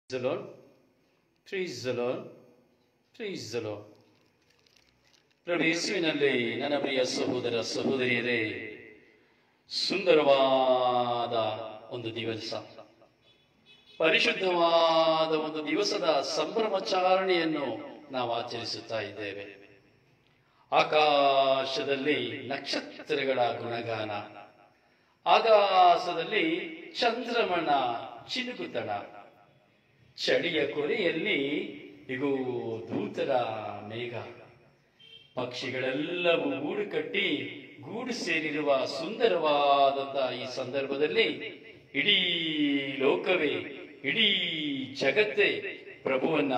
the Lord. Praise the Lord. Praise the Lord. ಪ್ರಭು ಯೇಸುವಿನಲ್ಲಿ ನನ್ನ ಪ್ರಿಯ ಸಹೋದರ ಸಹೋದರಿಯರೇ ಸುಂದರವಾದ ಒಂದು ದಿವಸ ಪರಿಶುದ್ಧವಾದ ಒಂದು ದಿವಸದ ಸಂಭ್ರಮಾಚರಣೆಯನ್ನು ನಾವು ಆಚರಿಸುತ್ತಾ ಇದ್ದೇವೆ ಆಕಾಶದಲ್ಲಿ ನಕ್ಷತ್ರಗಳ ಗುಣಗಾನ ಆಕಾಶದಲ್ಲಿ ಚಂದ್ರಮಣ ಚಿನುಗುತಣ ಚಳಿಯ ಕೊನೆಯಲ್ಲಿ ಇಗೋ ದೂತರ ಮೇಘ ಪಕ್ಷಿಗಳೆಲ್ಲವೂ ಗೂಡು ಕಟ್ಟಿ ಗೂಡು ಸೇರಿರುವ ಸುಂದರವಾದಂತಹ ಈ ಸಂದರ್ಭದಲ್ಲಿ ಇಡೀ ಲೋಕವೇ ಇಡೀ ಜಗತ್ತೇ ಪ್ರಭುವನ್ನ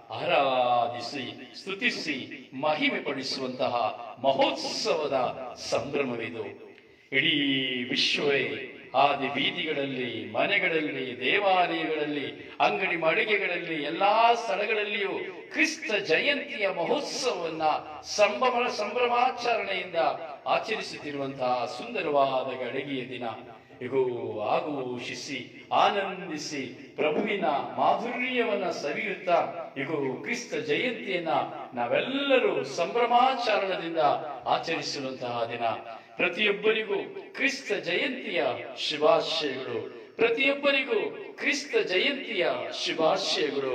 ಆರಾಧಿಸಿ ಸ್ತುತಿಸಿ ಮಹಿಮೆ ಪಡಿಸುವಂತಹ ಮಹೋತ್ಸವದ ಸಂಭ್ರಮವಿದು ಇಡೀ ವಿಶ್ವವೇ ಆದಿ ಬೀದಿಗಳಲ್ಲಿ ಮನೆಗಳಲ್ಲಿ ದೇವಾಲಯಗಳಲ್ಲಿ ಅಂಗಡಿ ಮಳಿಗೆಗಳಲ್ಲಿ ಎಲ್ಲಾ ಸ್ಥಳಗಳಲ್ಲಿಯೂ ಕ್ರಿಸ್ತ ಜಯಂತಿಯ ಮಹೋತ್ಸವವನ್ನ ಸಂಭ್ರಮ ಸಂಭ್ರಮಾಚರಣೆಯಿಂದ ಆಚರಿಸುತ್ತಿರುವಂತಹ ಸುಂದರವಾದ ಗಡಿಗೆಯ ದಿನ ಇಗೋ ಆಘೋಷಿಸಿ ಆನಂದಿಸಿ ಪ್ರಭುವಿನ ಮಾಧುರ್ಯವನ್ನ ಸವಿಯುತ್ತಾ ಇಗೋ ಕ್ರಿಸ್ತ ಜಯಂತಿಯನ್ನ ನಾವೆಲ್ಲರೂ ಸಂಭ್ರಮಾಚರಣದಿಂದ ಆಚರಿಸುವಂತಹ ದಿನ ಪ್ರತಿಯೊಬ್ಬರಿಗೂ ಕ್ರಿಸ್ತ ಜಯಂತಿಯ ಶುಭಾಶಯಗಳು ಪ್ರತಿಯೊಬ್ಬರಿಗೂ ಕ್ರಿಸ್ತ ಜಯಂತಿಯ ಶುಭಾಶಯಗಳು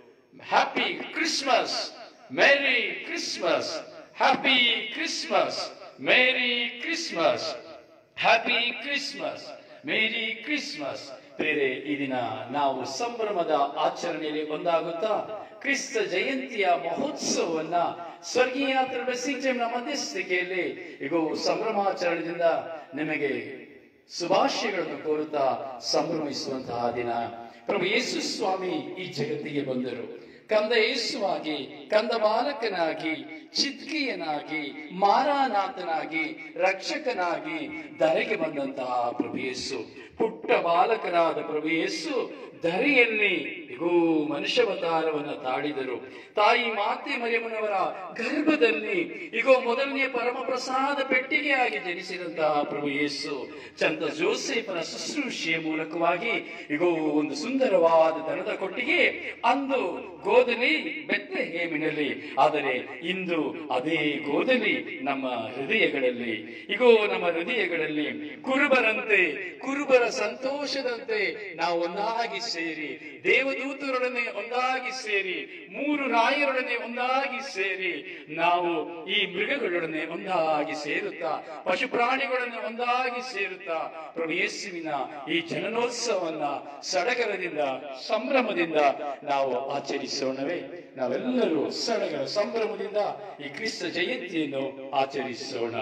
happy Christmas merry Christmas happy Christmas merry Christmas happy Christmas merry Christmas ಬೇರೆ ಈ ದಿನ ನಾವು ಸಂಭ್ರಮದ ಆಚರಣೆಯಲ್ಲಿ ಒಂದಾಗುತ್ತಾ ಕ್ರಿಸ್ತ ಜಯಂತಿಯ ಮಹೋತ್ಸವವನ್ನ ಸ್ವರ್ಗೀಯ ಬ್ಲೆಸ್ಸಿಂಗ್ ಮಧ್ಯಸ್ಥಿಕೆಯಲ್ಲಿ ಈಗ ಸಂಭ್ರಮಾಚರಣೆಯಿಂದ ನಿಮಗೆ ಶುಭಾಶಯಗಳನ್ನು ಕೋರುತ್ತಾ ಸಂಭ್ರಮಿಸುವಂತಹ ದಿನ ಪ್ರಭು ಯೇಸು ಸ್ವಾಮಿ ಈ ಜಗತ್ತಿಗೆ ಬಂದರು ಕಂದ ಯೇಸುವಾಗಿ ಕಂದ ಬಾಲಕನಾಗಿ ಚಿದ್ಕಿಯನಾಗಿ ಮಾರಾನಾಥನಾಗಿ ರಕ್ಷಕನಾಗಿ ಧರೆಗೆ ಬಂದಂತಹ ಪ್ರಭು ಯೇಸು ಪುಟ್ಟ ಬಾಲಕನಾದ ಪ್ರಭು ಯೇಸು ಧರೆಯಲ್ಲಿ ಇಗೋ ಮನುಷ್ಯವತಾರವನ್ನ ತಾಳಿದರು ತಾಯಿ ಮಾತೆ ಮರಿಯಮ್ಮನವರ ಗರ್ಭದಲ್ಲಿ ಇಗೋ ಮೊದಲನೆಯ ಪರಮ ಪ್ರಸಾದ ಪೆಟ್ಟಿಗೆಯಾಗಿ ಜನಿಸಿದಂತಹ ಪ್ರಭು ಯೇಸು ಚಂದ ಜೋಸೆಫನ ಶುಶ್ರೂಷೆಯ ಮೂಲಕವಾಗಿ ಇಗೋ ಒಂದು ಸುಂದರವಾದ ದನದ ಕೊಟ್ಟಿಗೆ ಅಂದು ಗೋಧಲಿ ಬೆತ್ತೆ ಹೇಮಿನಲ್ಲಿ ಆದರೆ ಇಂದು ಅದೇ ಗೋಧಲಿ ನಮ್ಮ ಹೃದಯಗಳಲ್ಲಿ ಇಗೋ ನಮ್ಮ ಹೃದಯಗಳಲ್ಲಿ ಕುರುಬರಂತೆ ಕುರುಬರ ಸಂತೋಷದಂತೆ ನಾವು ಒಂದಾಗಿ ಸೇರಿ ದೇವದೂತರೊಡನೆ ಒಂದಾಗಿ ಸೇರಿ ಮೂರು ನಾಯರೊಡನೆ ಒಂದಾಗಿ ಸೇರಿ ನಾವು ಈ ಮೃಗಗಳೊಡನೆ ಒಂದಾಗಿ ಸೇರುತ್ತಾ ಪಶು ಪ್ರಾಣಿಗಳೊಡನೆ ಒಂದಾಗಿ ಸೇರುತ್ತಾ ಪ್ರಭು ಯೇಸುವಿನ ಈ ಜನನೋತ್ಸವವನ್ನ ಸಡಗರದಿಂದ ಸಂಭ್ರಮದಿಂದ ನಾವು ಆಚರಿಸೋಣವೇ ನಾವೆಲ್ಲರೂ ಸಡಗರ ಸಂಭ್ರಮದಿಂದ ಈ ಕ್ರಿಸ್ತ ಜಯಂತಿಯನ್ನು ಆಚರಿಸೋಣ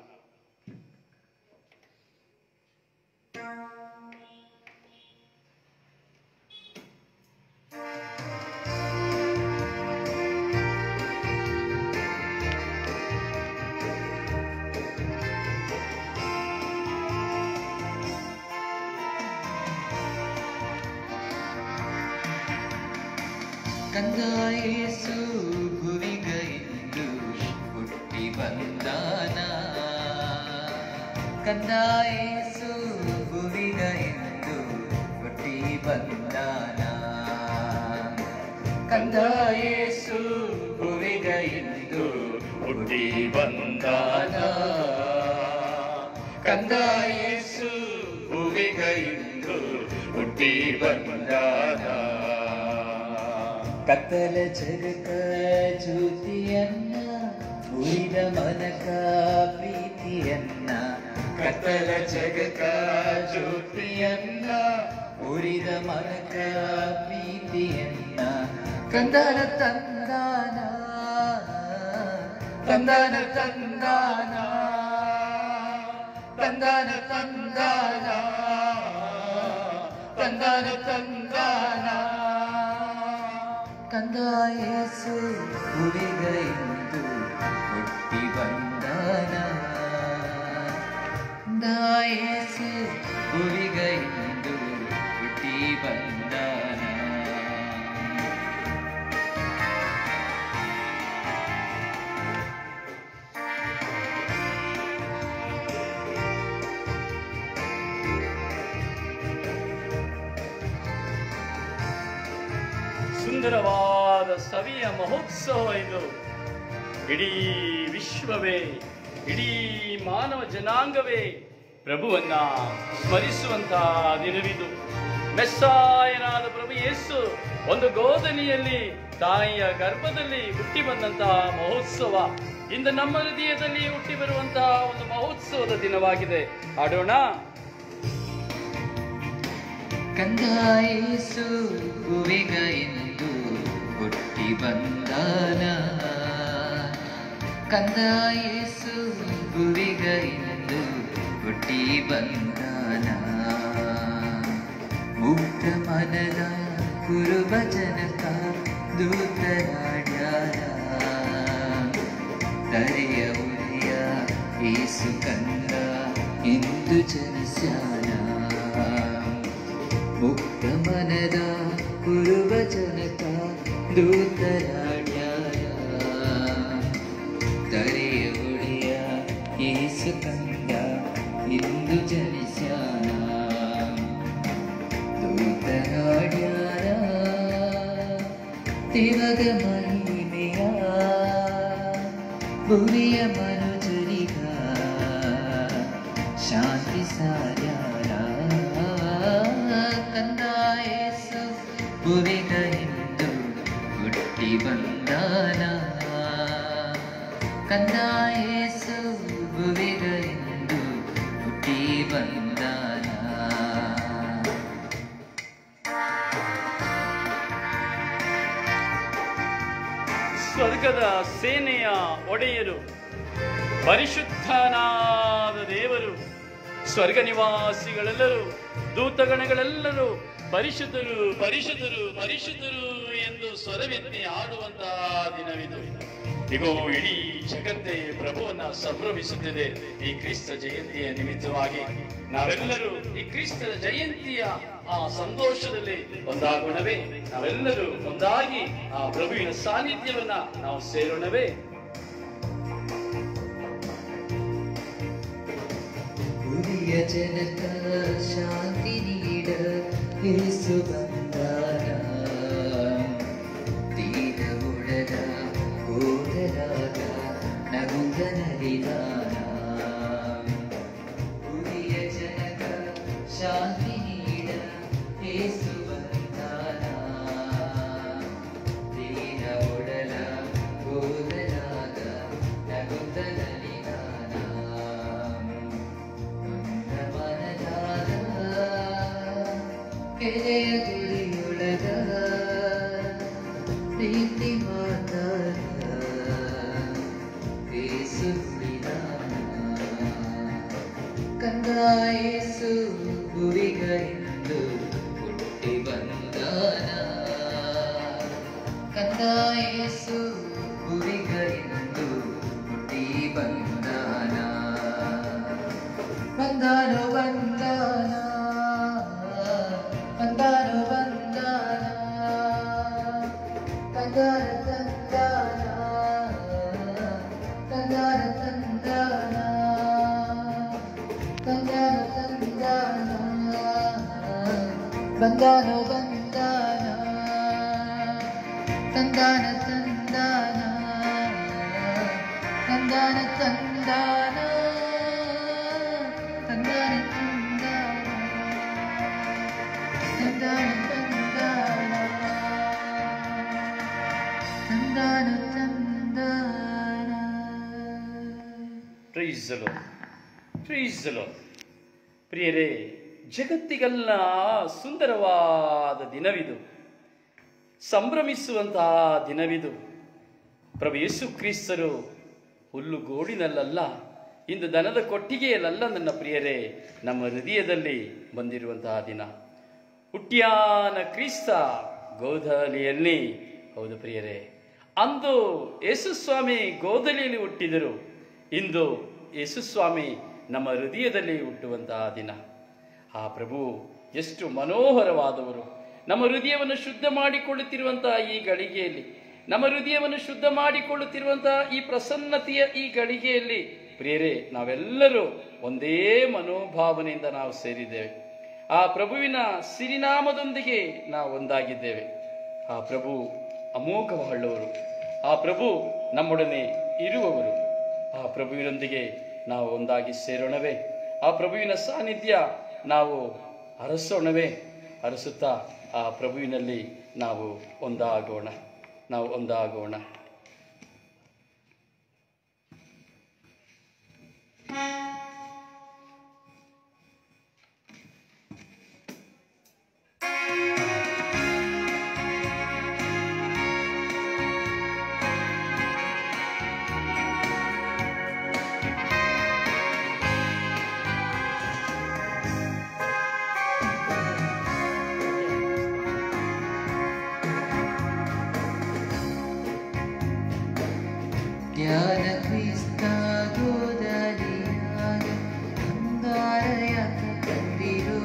ಕಂದಾಯೇಸು ಭುವಿಗೈದು ಹುಟ್ಟಿ ಬಂದಾನ ಕಂದಾಯೇಸು ಭುವಿಗೈದು ಹುಟ್ಟಿ ಬಂದಾನ ಕಂದಾಯೇಸು ಭುವಿಗೈದು ಹುಟ್ಟಿ ಬಂದಾನ ಕಂದಾಯೇಸು ಭುವಿಗೈದು ಹುಟ್ಟಿ ಬಂದಾನ ಕತ್ತಲ ಜಗಕ ಜ್ಯೋತಿಯನ್ನ ಉಳಿದ ಮನಕ ಪ್ರೀತಿಯನ್ನ ಕತ್ತಲ ಜಗಕ ಜ್ಯೋತಿಯನ್ನ ಉರಿದ ಮನಕ ಪ್ರೀತಿಯನ್ನ ಕಂದನ ತಂದಾನ ತಂದನ ತಂದಾನ ತಂದನ ತಂದಾನ ತಂದನ ತಂದಾನ ಕಂದಾಯೇಸು ಹುಡುಗೈದು ಹುಟ್ಟಿ ಬಂದನ ಕಂದಾಯೇಸು ಹುಡುಗೈದು ಹುಟ್ಟಿ ಬಂದನ ಸುಂದರವಾದ ಸವಿಯ ಮಹೋತ್ಸವ ಇದು ಇಡೀ ವಿಶ್ವವೇ ಇಡೀ ಮಾನವ ಜನಾಂಗವೇ ಪ್ರಭುವನ್ನ ಸ್ಮರಿಸುವಂತಹ ದಿನವಿದು ಮೆಸ್ಸಾಯನಾದ ಪ್ರಭು ಯೇಸು ಒಂದು ಗೋಧನಿಯಲ್ಲಿ ತಾಯಿಯ ಗರ್ಭದಲ್ಲಿ ಹುಟ್ಟಿ ಬಂದಂತಹ ಮಹೋತ್ಸವ ಇಂದು ನಮ್ಮ ಹೃದಯದಲ್ಲಿ ಹುಟ್ಟಿ ಬರುವಂತಹ ಒಂದು ಮಹೋತ್ಸವದ ದಿನವಾಗಿದೆ ಆಡೋಣ ಕಂದಾಯೇಸು ಭುವಿಗ ಎಂದು ಹುಟ್ಟಿ ಬಂದಾನ ಕಂದಾಯೇಸು ಭುವಿಗ ಎಂದು ಹುಟ್ಟಿ ಬಂದಾನ ಮುಕ್ತ ಮನದ ಕುರುಬ ಜನಕ ದೂತರಾಡ್ಯಾರ ತರೆಯ ಉದಯ ಏಸು ಕಂದ ಎಂದು ಜನಿಸ್ಯಾನ ಮುಕ್ತ ಮನದ ಕುರುಬ ಜನಕ ದೂತರಾಡ್ಯಾರ ತರೆಯ ಉಳಿಯ ಏಸು ಕಂದ ಇಂದು ಜನಿಸ್ಯಾನ ದೂತರಾಡ್ಯಾರ ತಿವಗ ಮಹಿಮೆಯ ಭುವಿಯ ಮನುಜರಿಗ ಶಾಂತಿ ಸಾರ್ಯಾರ ಕಂದಾಯೇಸು ಭುವಿಗ ಎಂದು ಹುಟ್ಟಿ ಬಂದಾನ ಕಂದಾಯೇಸು ಭುವಿಗ ಎಂದು ಹುಟ್ಟಿ ಬಂದಾನ ಸ್ವರ್ಗದ ಸೇನೆಯ ಒಡೆಯರು ಪರಿಶುದ್ಧನಾದ ದೇವರು ಸ್ವರ್ಗ ನಿವಾಸಿಗಳೆಲ್ಲರೂ ದೂತಗಣಗಳೆಲ್ಲರೂ ಪರಿಶುದ್ಧರು ಪರಿಶುದ್ಧರು ಪರಿಶುದ್ಧರು ಎಂದು ಸ್ವರವೆತ್ತಿ ಆಡುವಂತಹ ದಿನವಿದು ಇಗೋ ಇಡೀ ಜಗತ್ತೇ ಪ್ರಭುವನ್ನ ಸಂಭ್ರಮಿಸುತ್ತಿದೆ ಈ ಕ್ರಿಸ್ತ ಜಯಂತಿಯ ನಿಮಿತ್ತವಾಗಿ ನಾವೆಲ್ಲರೂ ಈ ಕ್ರಿಸ್ತ ಜಯಂತಿಯ ಆ ಸಂತೋಷದಲ್ಲಿ ಒಂದಾಗೋಣವೇ ನಾವೆಲ್ಲರೂ ಒಂದಾಗಿ ಆ ಪ್ರಭುವಿನ ಸಾನ್ನಿಧ್ಯವನ್ನ ನಾವು ಸೇರೋಣವೇ ಭುವಿಯ ಜನಕ ಶಾಂತಿ ನೀಡ ಯೇಸು ಬಂದಾನ ದೀನ ಉಳದ ಗೋದರಾಗ ನಗುತ್ತ ನಲಿದಾನ ಭುವಿಯ ಜನಕ ಶಾಂತಿ ನೀಡ ಯೇಸು ಬಂದಾನ ದೀನ ಉಡಲ ಗೋದರಾಗ ನಗುತ್ತ ನಲಿದಾನ ಮನದಾದ ಕೆರೆಯ ಗುರಿಯೊಳಗ ಪ್ರೀತಿ ಮಾತಾಡ ಏಸು ನುಡಿದಾನ. ಕಂದಾಯೇಸು ಭುವಿಗ ಎಂದು ಹುಟ್ಟಿ ಬಂದಾನ ಕಂದಾಯೇಸು ಭುವಿಗ ಎಂದು ಹುಟ್ಟಿ ಬಂದಾನ ಬಂದಾನೋ ಬಂದಾನ ಬಂದಾನೋ ಬಂದಾನ ತಂದಾನ ತಂದಾನ ತಂದಾನ ತಂದಾನ ತಂದಾನ ತಂದಾನ ಬಂದಾನೋ ಬಂದಾನ ತಂದಾನ ತಂದಾನ ತಂದಾನ ತಂದಾನ ತಂದಾನ ತಂದಾನ ತಂದಾನ ತಂದಾನ ತಂದಾನ ಪ್ರೈಸ್ ಪ್ರೈಸ್ ಪ್ರಿಯರೇ ಜಗತ್ತಿಗೆಲ್ಲ ಸುಂದರವಾದ ದಿನವಿದು ಸಂಭ್ರಮಿಸುವಂತಹ ದಿನವಿದು ಪ್ರಭು ಯೇಸು ಕ್ರಿಸ್ತರು ಹುಲ್ಲುಗೋಡಿನಲ್ಲ ಇಂದು ದನದ ಕೊಟ್ಟಿಗೆಯಲ್ಲ ನನ್ನ ಪ್ರಿಯರೇ ನಮ್ಮ ಹೃದಯದಲ್ಲಿ ಬಂದಿರುವಂತಹ ದಿನ ಹುಟ್ಟ್ಯಾನ ಕ್ರಿಸ್ತ ಗೋಧಲಿಯಲ್ಲಿ ಹೌದು ಪ್ರಿಯರೇ ಅಂದು ಯೇಸುಸ್ವಾಮಿ ಗೋಧಲಿಯಲ್ಲಿ ಹುಟ್ಟಿದರು ಇಂದು ಯೇಸುಸ್ವಾಮಿ ನಮ್ಮ ಹೃದಯದಲ್ಲಿ ಹುಟ್ಟುವಂತಹ ದಿನ ಆ ಪ್ರಭು ಎಷ್ಟು ಮನೋಹರವಾದವರು ನಮ್ಮ ಹೃದಯವನ್ನು ಶುದ್ಧ ಮಾಡಿಕೊಳ್ಳುತ್ತಿರುವಂತಹ ಈ ಗಳಿಗೆಯಲ್ಲಿ ನಮ್ಮ ಹೃದಯವನ್ನು ಶುದ್ಧ ಮಾಡಿಕೊಳ್ಳುತ್ತಿರುವಂತಹ ಈ ಪ್ರಸನ್ನತೆಯ ಈ ಗಳಿಗೆಯಲ್ಲಿ ಪ್ರಿಯರೇ ನಾವೆಲ್ಲರೂ ಒಂದೇ ಮನೋಭಾವನೆಯಿಂದ ನಾವು ಸೇರಿದ್ದೇವೆ ಆ ಪ್ರಭುವಿನ ಸಿರಿನಾಮದೊಂದಿಗೆ ನಾವು ಒಂದಾಗಿದ್ದೇವೆ ಆ ಪ್ರಭು ಅಮೋಘವುಳ್ಳವರು ಆ ಪ್ರಭು ನಮ್ಮೊಡನೆ ಇರುವವರು ಆ ಪ್ರಭುವಿನೊಂದಿಗೆ ನಾವು ಒಂದಾಗಿ ಸೇರೋಣವೇ ಆ ಪ್ರಭುವಿನ ಸಾನ್ನಿಧ್ಯ ನಾವು ಅರಸೋಣವೇ ಅರಸುತ್ತಾ ಆ ಪ್ರಭುವಿನಲ್ಲಿ ನಾವು ಒಂದಾಗೋಣ ನಾವು ಒಂದಾಗೋಣ ಧ್ಯಾನ ಕ್ರಿಸ್ತ ಗೋದಲಿಯಾಗ ಅಂಗಾರಯಾಕ ತಂದಿರು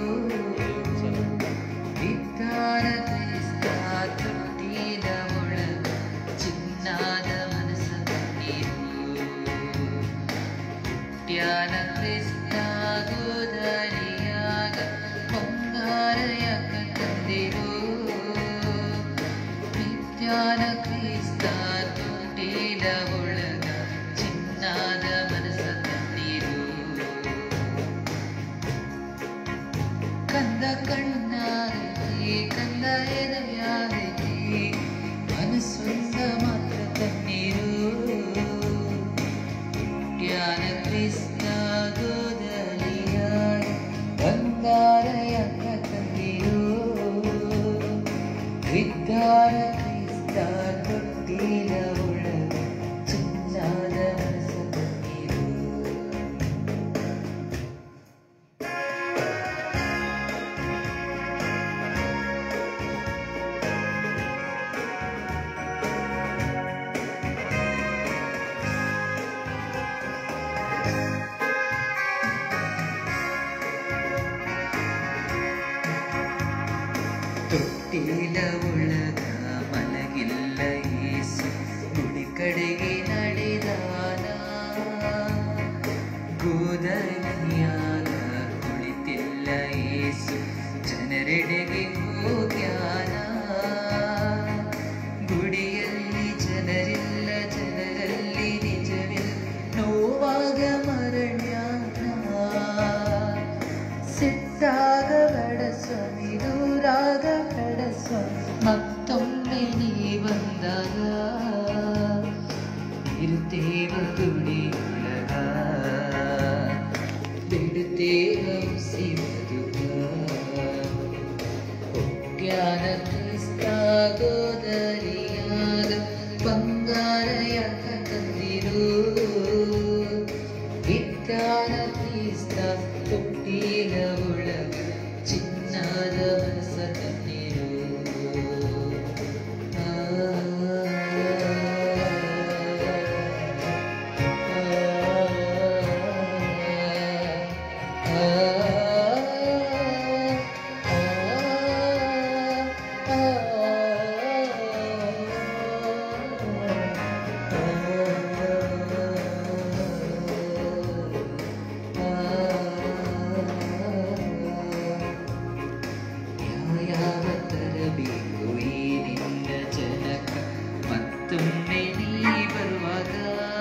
ವಿಜ್ಞಾನ ಕ್ರಿಸ್ತ ತೊಟ್ಟಿಲ ಒಳಗ ಚಿನ್ನಾದ ಮನಸ್ಸ ತಂದಿರು ಧ್ಯಾನ ಕ್ರಿಸ್ತ ಗೋದಲಿಯಾಗ ಬಂಗಾರಯಾಕ ತಂದಿರು ವಿಜ್ಞಾನ ಕ್ರಿಸ್ತ ತೊಟ್ಟಿಲ ಒಳಗ ಚಿನ್ನಾದ ಮನಸ್ಸ ತಂದಿರು ಕಂದ ಕಣ್ಣಾಗೈತಿ ಕಂದ ಎದೆಯಾಗೈತಿ ಮನಸ್ಸೊಂದ ಮಾತ್ರ ತಣ್ಣೀರು ಜ್ಞಾನ ಕ್ರಿಸ್ತ ಗೋದಲಿಯಾಗ ಬಂಗಾರ ಯಾಕ ತಂದಿರು ವಿದ್ಯಾರ ಕ್ರಿಸ್ತ ತೊಟ್ಟಿಲ ಒಳಗ ಚಿನ್ನಾದ ಮನಸ್ಸ ತಂದಿರು ತೊಟ್ಟಿಲ ಒಳಗ ಮಲಗಿಲ್ಲ ಏಸು ಗುಡಿ ಕಡೆಗೆ ನಡೆದಾನ ಗೋದಲಿಯಾಗ ಕುಳಿತಿಲ್ಲ ಏಸು ಜನರೆಡೆಗೆ ಹೋಗ್ಯಾನ ಗುಡಿಯಲ್ಲಿ ಜನರಿಲ್ಲ ಜನರಲ್ಲಿ ನಿಜವಿಲ್ಲ ನೋವಾಗ ಮರಣ್ಯಾನ ಸಿಟ್ಟಾಗ ಬೇಡ ಸ್ವಾಮಿ ದೂರಾಗ ಬೇಡ ಸ್ವಾಮಿ ಮತ್ತೊಮ್ಮೆ ನೀ ಬಂದಾಗ ಇರುತ್ತೇವ ಗುಡಿಯೊಳಗ ಬಿಡುತ್ತೇವ ಉಸಿ ಬದುಕ ಜ್ಞಾನ ಕ್ರಿಸ್ತ ಗೋದರಿಯಾಗ ಬಂಗಾರ ಯಾಕ ತಂದಿರು ವಿಜ್ಞಾನ ಕ್ರಿಸ್ತ ತೊಟ್ಟಿಲ ಒಳಗ ಚಿನ್ನದ ಮನಸ್ಸ ತಂದಿರು ಯಾವ ತರಬೇಕು ಈ ನಿನ್ನ ಜನಕ ಮತ್ತೊಮ್ಮೆ ನೀ ಬರುವಾಗ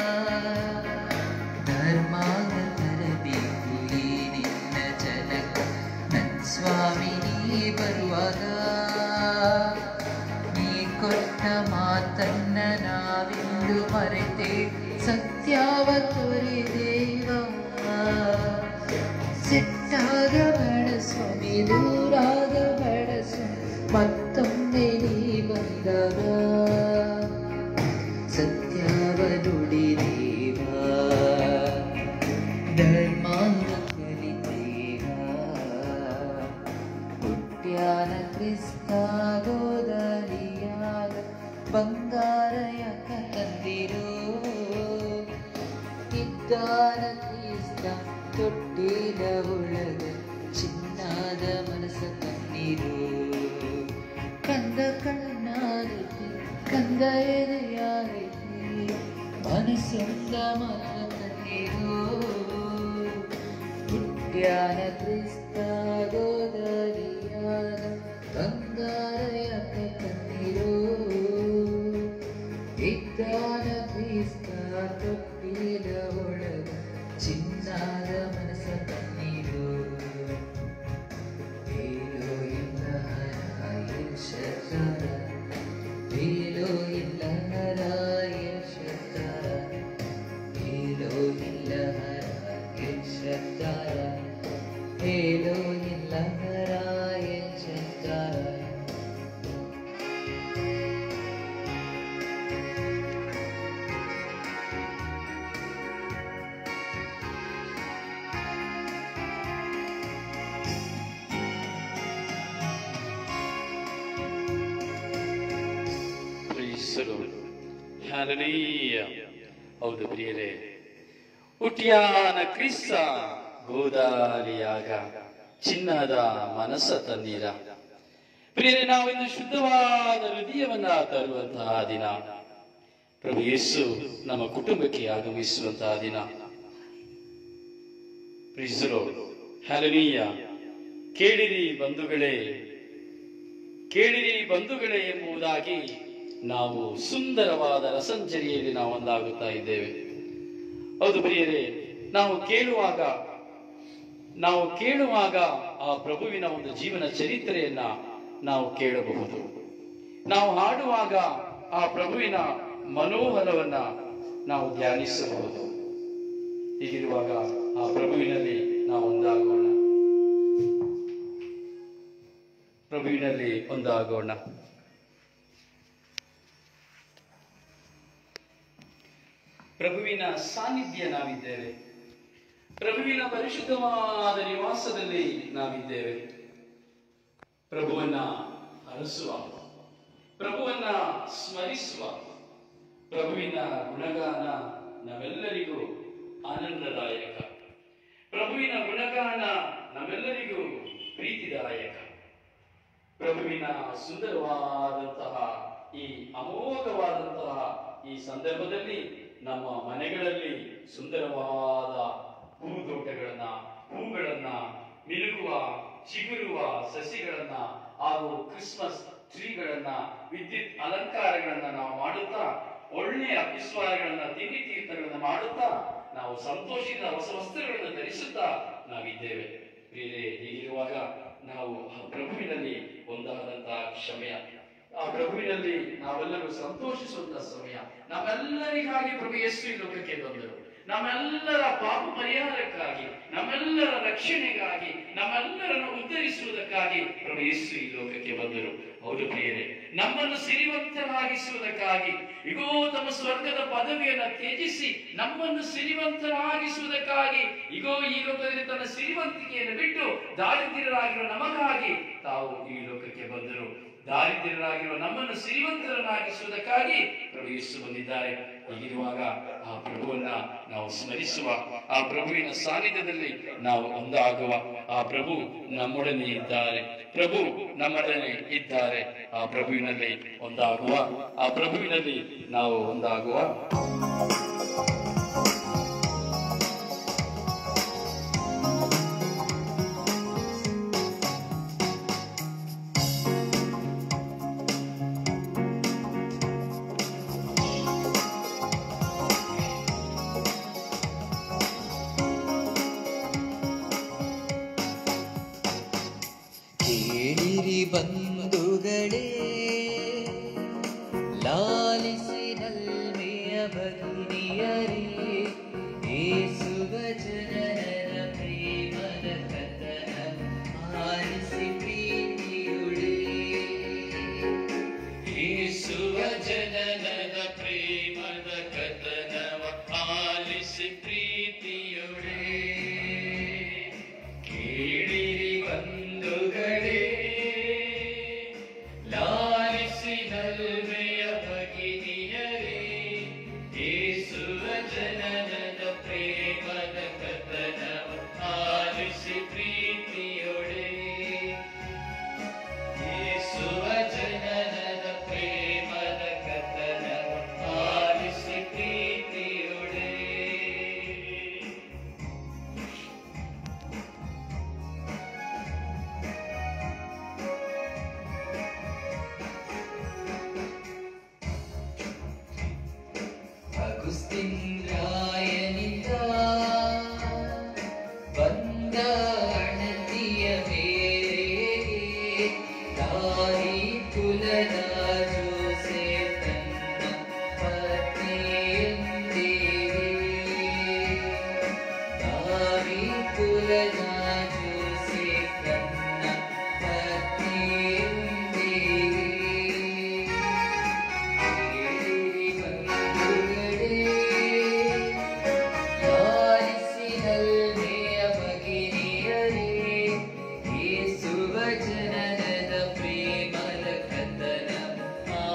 ಧರ್ಮಾಗ ತರಬೇಕು ಈ ನಿನ್ನ ಜನಕ ನನ್ ಸ್ವಾಮಿ ನೀ ಬರುವಾಗ ನೀ ಕೊಟ್ಟ ಮಾತನ್ನ ನಾವಿಂದು ಮರೆತೆ ಸತ್ಯಾವ ತೊರೆದೇವ ಸಿಟ್ಟಾಗ ಬೇಡ ಸ್ವಾಮಿ ದೂರಾಗ ಬೇಡ ಸ್ವಾಮಿ ಮತ್ತೊಮ್ಮೆ ನೀ ಬಂದಾಗ ಸತ್ಯವ ನುಡಿ ದೇವ ಧರ್ಮಾಂಗ ಕಲಿತೇವ ಹುಟ್ಟ್ಯಾನ ಕ್ರಿಸ್ತ ಗೋದಲಿಯಾಗ ಬಂಗಾರ ಯಾಕ ತಂದಿರು ಇದ್ದಾನ ಕ್ರಿಸ್ತ ತೊಟ್ಟಿಲ ಒಳಗ ಚಿನ್ನಾದ ಮನಸ್ಸ ತಣ್ಣೀರು ಕಂದ ಕಣ್ಣಾಗೈತಿ ಕಂದ ಎದೆಯಾಗೈತಿ ಮನಸ್ಸೊಂದ ಮಾತ್ರ ತಣ್ಣೀರು ಹುಟ್ಟ್ಯಾನ ಕ್ರಿಸ್ತ ಗೋದರಿಯಾಗ ಬಂಗಾರ ಯಾಕ ತಂದಿರು ಇದ್ದಾನ ಕ್ರಿಸ್ತ ತೊಟ್ಟಿಲ ಒಳಗ ಚಿನ್ನಾದ ಮನಸ ತಣ್ಣೀರು ಬೇಲೋ ಇಲ್ಲ ಹರಾಯ ಶತರ ಬೇಲೋ ಇಲ್ಲ ಹರಾಯ ಶತರ ಬೇಲೋ ಇಲ್ಲ ಹರಾಯ ಶತರ ಬೇಲೋ ಇಲ್ಲ ಹರಾಯ ಶತರ ಪ್ರೀಸಲು ಹ್ಯಾಲಲೀಯ ಹೌದು ಪ್ರಿಯರೇ ಹುಟ್ಟಿಯಾನ ಕ್ರಿಸ್ತ ಗೋದಾರಿಯಾಗ ಚಿನ್ನದ ಮನಸ್ಸ ತನ್ನೀರ ಪ್ರಿಯರೇ ನಾವು ಇಂದು ಶುದ್ಧವಾದ ಹೃದಯವನ್ನ ತರುವಂತಹ ದಿನ ಪ್ರಭು ಯೇಸು ನಮ್ಮ ಕುಟುಂಬಕ್ಕೆ ಆಗಮಿಸುವಂತಹ ದಿನ ಪ್ರೀಸಲು ಹ್ಯಾಲಲೀಯ ಕೇಳಿರಿ ಬಂಧುಗಳೇ ಕೇಳಿರಿ ಬಂಧುಗಳೇ ಎಂಬುದಾಗಿ ನಾವು ಸುಂದರವಾದ ರಸಂಚರಿಯಲ್ಲಿ ನಾವು ಒಂದಾಗುತ್ತಾ ಇದ್ದೇವೆ ಹೌದು ಪ್ರಿಯರೇ ನಾವು ಕೇಳುವಾಗ ನಾವು ಕೇಳುವಾಗ ಆ ಪ್ರಭುವಿನ ಒಂದು ಜೀವನ ಚರಿತ್ರೆಯನ್ನ ನಾವು ಕೇಳಬಹುದು ನಾವು ಹಾಡುವಾಗ ಆ ಪ್ರಭುವಿನ ಮನೋಹರವನ್ನ ನಾವು ಧ್ಯಾನಿಸಬಹುದು ಹೀಗಿರುವಾಗ ಆ ಪ್ರಭುವಿನಲ್ಲಿ ನಾವು ಒಂದಾಗೋಣ ಪ್ರಭುವಿನಲ್ಲಿ ಒಂದಾಗೋಣ ಪ್ರಭುವಿನ ಸಾನ್ನಿಧ್ಯ ನಾವಿದ್ದೇವೆ ಪ್ರಭುವಿನ ಪರಿಶುದ್ಧವಾದ ನಿವಾಸದಲ್ಲಿ ನಾವಿದ್ದೇವೆ ಪ್ರಭುವನ್ನ ಹರಸುವ ಪ್ರಭುವನ್ನ ಸ್ಮರಿಸುವ ಪ್ರಭುವಿನ ಗುಣಗಾನ ನಮ್ಮೆಲ್ಲರಿಗೂ ಆನಂದದಾಯಕ ಪ್ರಭುವಿನ ಗುಣಗಾನ ನಮ್ಮೆಲ್ಲರಿಗೂ ಪ್ರೀತಿದಾಯಕ ಪ್ರಭುವಿನ ಸುಂದರವಾದಂತಹ ಈ ಅಮೋಘವಾದಂತಹ ಈ ಸಂದರ್ಭದಲ್ಲಿ ನಮ್ಮ ಮನೆಗಳಲ್ಲಿ ಸುಂದರವಾದ ಹೂದೋಟಗಳನ್ನ ಹೂಗಳನ್ನ ಮಿನುಗುವ ಚಿಗುರುವ ಸಸಿಗಳನ್ನ ಹಾಗೂ ಕ್ರಿಸ್ಮಸ್ ಟ್ರೀಗಳನ್ನ ವಿದ್ಯುತ್ ಅಲಂಕಾರಗಳನ್ನ ನಾವು ಮಾಡುತ್ತಾ ಒಳ್ಳೆಯ ವಿಸ್ವಾರಗಳನ್ನ ತಿಂಡಿ ತೀರ್ಥಗಳನ್ನ ಮಾಡುತ್ತಾ ನಾವು ಸಂತೋಷದಿಂದ ಹೊಸ ವಸ್ತ್ರಗಳನ್ನು ಧರಿಸುತ್ತಾ ನಾವಿದ್ದೇವೆ ಪ್ರಿಯರೇ ಹೀಗಿರುವಾಗ ನಾವು ಆ ಪ್ರಭುವಿನಲ್ಲಿ ಒಂದಾದಂತಹ ಸಮಯ ಆ ಪ್ರಭುವಿನಲ್ಲಿ ನಾವೆಲ್ಲರೂ ಸಂತೋಷಿಸುವಂತಹ ಸಮಯ ನಮ್ಮೆಲ್ಲರಿಗಾಗಿ ಪ್ರಭು ಯೇಸು ಈ ಲೋಕಕ್ಕೆ ಬಂದರು ನಮ್ಮೆಲ್ಲರ ಪಾಪ ಪರಿಹಾರಕ್ಕಾಗಿ ನಮ್ಮೆಲ್ಲರ ರಕ್ಷಣೆಗಾಗಿ ನಮ್ಮೆಲ್ಲರನ್ನು ಉದ್ಧರಿಸುವುದಕ್ಕಾಗಿ ಪ್ರಭು ಯೇಸು ಈ ಲೋಕಕ್ಕೆ ಬಂದರು ಹೌದು ಪ್ರಿಯರೇ ನಮ್ಮನ್ನು ಸಿರಿವಂತರಾಗಿಸುವುದಕ್ಕಾಗಿ ಇಗೋ ತಮ್ಮ ಸ್ವರ್ಗದ ಪದವಿಯನ್ನು ತ್ಯಜಿಸಿ ನಮ್ಮನ್ನು ಸಿರಿವಂತರಾಗಿಸುವುದಕ್ಕಾಗಿ ಇಗೋ ಈ ಲೋಕದಲ್ಲಿ ತನ್ನ ಸಿರಿವಂತಿಕೆಯನ್ನು ಬಿಟ್ಟು ದಾರಿದ್ರ್ಯರಾಗಿರುವ ನಮಗಾಗಿ ತಾವು ಈ ಲೋಕಕ್ಕೆ ಬಂದರು ದಾರಿದ್ರ್ಯರಾಗಿರುವ ನಮ್ಮನ್ನು ಸಿರಿವಂತರನ್ನಾಗಿಸುವುದಕ್ಕಾಗಿ ಪ್ರಭು ಯೇಸು ಬಂದಿದ್ದಾರೆ ಹೀಗಿರುವಾಗ ಆ ಪ್ರಭುವನ್ನ ನಾವು ಸ್ಮರಿಸುವ ಆ ಪ್ರಭುವಿನ ಸಾನ್ನಿಧ್ಯದಲ್ಲಿ ನಾವು ಒಂದಾಗುವ ಆ ಪ್ರಭು ನಮ್ಮೊಡನೆ ಇದ್ದಾರೆ ಪ್ರಭು ನಮ್ಮೊಡನೆ ಇದ್ದಾರೆ ಆ ಪ್ರಭುವಿನಲ್ಲಿ ಒಂದಾಗುವ ಆ ಪ್ರಭುವಿನಲ್ಲಿ ನಾವು ಒಂದಾಗುವ ಕೇಳಿರಿ ಬಂಧುಗಳೇ ಲಾಲಿಸಿ ನಲ್ಮೆಯ ಭಗಿನಿಯರೇ ಏಸುವ ಜನರ ಪ್ರೇಮದ ಕಥನ ಆಲಿಸಿ ಪ್ರೀತಿಯುಳೇ ಯೇಸುವ ಜನನದ ಪ್ರೇಮದ ಕಥನವ ಆಲಿಸಿ ಪ್ರೀತಿಯೊಡೆ ಕೇಳಿರಿ ಬಂಧುಗಳೇ ಲಾಲಿಸಿ ನಲ್ಮೆಯ ಭಗಿನಿಯರೇ ಯೇಸುವ ಜನನದ ಪ್ರೇಮದ ಕಥನವ ಆಲಿಸಿ ಪ್ರೀತಿಯೊಡೆ ಯೇಸುವ ಜನನದ ಪ್ರೇಮದ ಕಥನವ ಕುಸ್ತಿಂದ್ರಾಯನಿಂದ ಬಂದ ಅಣತಿಯ ಮೇರೆಗೆ ತಾಯಿ ಕುಲದ ಜೋಸೆಫನ್ನ ಪತ್ನಿಯೊಂದಿಗೆ ತಾಯಿ ಕುಲದ ಜೋಸೆಫನ್ನ ಪತ್ನಿಯೊಂದಿಗೆ ಏರಿ ಬಂಧುಗಳೇ ಯಾರಿಸಿನಲ್ಮೆಯ ಭಗಿನಿಯರೇ ಯೇಸುವ ಜನನದ ಪ್ರೇಮದ ಕಥನ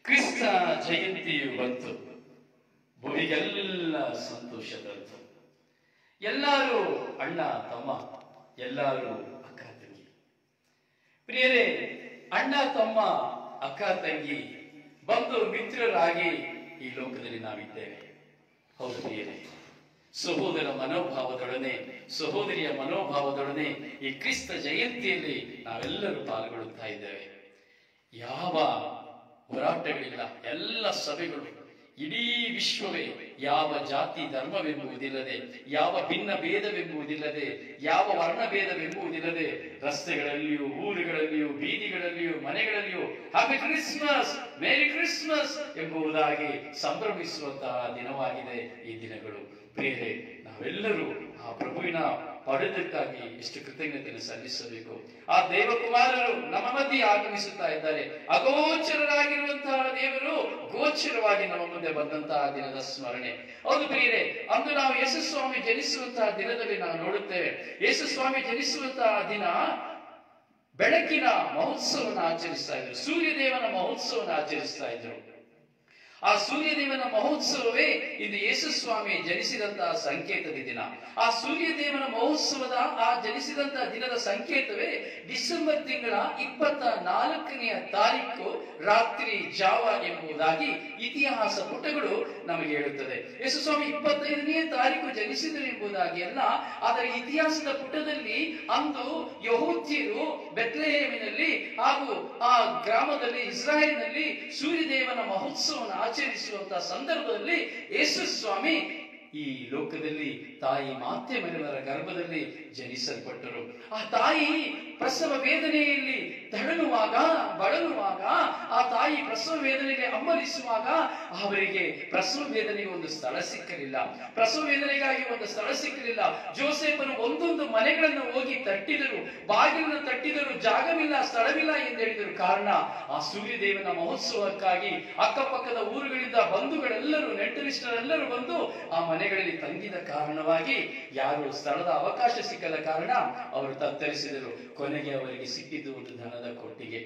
ಕ್ರಿಸ್ತ ಜಯಂತಿಯು ಬಂತು ಭೂಮಿಗೆಲ್ಲ ಸಂತೋಷ ತಂತು ಎಲ್ಲರೂ ಅಣ್ಣ ತಮ್ಮ ಎಲ್ಲರೂ ಅಕ್ಕ ತಂಗಿ ಪ್ರಿಯರೇ ಅಣ್ಣ ತಮ್ಮ ಅಕ್ಕ ತಂಗಿ ಬಂಧು ಮಿತ್ರರಾಗಿ ಈ ಲೋಕದಲ್ಲಿ ನಾವಿದ್ದೇವೆ ಹೌದು ಪ್ರಿಯರೇ ಸಹೋದರ ಮನೋಭಾವದೊಡನೆ ಸಹೋದರಿಯ ಮನೋಭಾವದೊಡನೆ ಈ ಕ್ರಿಸ್ತ ಜಯಂತಿಯಲ್ಲಿ ನಾವೆಲ್ಲರೂ ಪಾಲ್ಗೊಳ್ಳುತ್ತಾ ಇದ್ದೇವೆ ಯಾವ ಹೋರಾಟಗಳಿಲ್ಲ ಎಲ್ಲ ಸಭೆಗಳು ಇಡೀ ವಿಶ್ವವೇ ಯಾವ ಜಾತಿ ಧರ್ಮವೆಂಬುವುದಿಲ್ಲದೆ ಯಾವ ಭಿನ್ನ ಭೇದವೆಂಬುವುದಿಲ್ಲದೆ ಯಾವ ವರ್ಣಭೇದವೆಂಬುವುದಿಲ್ಲದೆ ರಸ್ತೆಗಳಲ್ಲಿಯೂ ಊರುಗಳಲ್ಲಿಯೂ ಬೀದಿಗಳಲ್ಲಿಯೂ ಮನೆಗಳಲ್ಲಿಯೂ ಹ್ಯಾಪಿ ಕ್ರಿಸ್ಮಸ್ ಮೇರಿ ಕ್ರಿಸ್ಮಸ್ ಎಂಬುದಾಗಿ ಸಂಭ್ರಮಿಸುವಂತಹ ದಿನವಾಗಿದೆ ಈ ದಿನಗಳು ಪ್ರಿಯರೇ ನಾವೆಲ್ಲರೂ ಆ ಪ್ರಭುವಿನ ಪಡೆದಕ್ಕಾಗಿ ಎಷ್ಟು ಕೃತಜ್ಞತೆಯನ್ನು ಸಲ್ಲಿಸಬೇಕು ಆ ದೇವಕುಮಾರರು ನಮ್ಮ ಮಧ್ಯೆ ಆಗಮಿಸುತ್ತಾ ಇದ್ದಾರೆ ಅಗೋಚರರಾಗಿರುವಂತಹ ದೇವರು ಗೋಚರವಾಗಿ ನಮ್ಮ ಮುಂದೆ ಬಂದಂತಹ ದಿನದ ಸ್ಮರಣೆ ಹೌದು ಪ್ರಿಯರೇ ಅಂದು ನಾವು ಯೇಸು ಸ್ವಾಮಿ ಜನಿಸುವಂತಹ ದಿನದಲ್ಲಿ ನಾವು ನೋಡುತ್ತೇವೆ ಯೇಸು ಸ್ವಾಮಿ ಜನಿಸುವಂತಹ ದಿನ ಬೆಳಕಿನ ಮಹೋತ್ಸವವನ್ನು ಆಚರಿಸ್ತಾ ಇದ್ರು ಸೂರ್ಯದೇವನ ಮಹೋತ್ಸವವನ್ನು ಆಚರಿಸ್ತಾ ಇದ್ರು ಆ ಸೂರ್ಯದೇವನ ಮಹೋತ್ಸವವೇ ಇಂದು ಯೇಸು ಸ್ವಾಮಿ ಜನಿಸಿದಂತಹ ಸಂಕೇತದ ದಿನ ಆ ಸೂರ್ಯದೇವನ ಮಹೋತ್ಸವದ ಆ ಜನಿಸಿದಂತಹ ದಿನದ ಸಂಕೇತವೇ ಡಿಸೆಂಬರ್ ತಿಂಗಳ ಇಪ್ಪತ್ತ ನಾಲ್ಕನೆಯ ತಾರೀಕು ರಾತ್ರಿ ಜಾವ ಎಂಬುದಾಗಿ ಇತಿಹಾಸ ಪುಟಗಳು ನಮಗೆ ಹೇಳುತ್ತದೆ ಯೇಸು ಸ್ವಾಮಿ ಇಪ್ಪತ್ತೈದನೇ ತಾರೀಕು ಜನಿಸಿದರು ಎಂಬುದಾಗಿ ಅಲ್ಲ ಆದರೆ ಇತಿಹಾಸದ ಪುಟದಲ್ಲಿ ಅಂದು ಯಹೂದ್ಯರು ಬೆತ್ಲೆಹೇಮಿನಲ್ಲಿ ಹಾಗೂ ಆ ಗ್ರಾಮದಲ್ಲಿ ಇಸ್ರಾಯೇಲ್ನಲ್ಲಿ ಸೂರ್ಯದೇವನ ಮಹೋತ್ಸವವನ್ನು ಆಚರಿಸುವಂತಹ ಸಂದರ್ಭದಲ್ಲಿ ಯೇಸು ಸ್ವಾಮಿ ಈ ಲೋಕದಲ್ಲಿ ತಾಯಿ ಮಾತೆ ಮರಿವರ ಗರ್ಭದಲ್ಲಿ ಜನಿಸಲ್ಪಟ್ಟರು ಆ ತಾಯಿ ಪ್ರಸವ ವೇದನೆಯಲ್ಲಿ ತಡನುವಾಗ ಬಳಲುವಾಗ ಆ ತಾಯಿ ಪ್ರಸವ ವೇದನೆಗೆ ಅಮ್ಮರಿಸುವಾಗ ಅವರಿಗೆ ಪ್ರಸವ ವೇದನೆಗೆ ಒಂದು ಸ್ಥಳ ಸಿಕ್ಕಲಿಲ್ಲ ಪ್ರಸವ ವೇದನೆಗಾಗಿ ಒಂದು ಸ್ಥಳ ಸಿಕ್ಕಲಿಲ್ಲ ಜೋಸೆಫರು ಒಂದೊಂದು ಮನೆಗಳನ್ನು ಹೋಗಿ ತಟ್ಟಿದರು ಬಾಗಿಲನ್ನು ತಟ್ಟಿದರು ಜಾಗವಿಲ್ಲ ಸ್ಥಳವಿಲ್ಲ ಎಂದು ಹೇಳಿದರು ಕಾರಣ ಆ ಸೂರ್ಯದೇವನ ಮಹೋತ್ಸವಕ್ಕಾಗಿ ಅಕ್ಕಪಕ್ಕದ ಊರುಗಳಿಂದ ಬಂಧುಗಳೆಲ್ಲರೂ ನೆಂಟರಿಷ್ಟರೆಲ್ಲರೂ ಬಂದು ಆ ಮನೆಗಳಲ್ಲಿ ತಂಗಿದ ಕಾರಣವಾಗಿ ಯಾರು ಸ್ಥಳದ ಅವಕಾಶ ಸಿಕ್ಕದ ಕಾರಣ ಅವರು ತತ್ತರಿಸಿದರು ಕೊನೆಗೆ ಅವರಿಗೆ ಸಿಕ್ಕಿದ್ದು ಒಂದು ದನದ ಕೊಟ್ಟಿಗೆ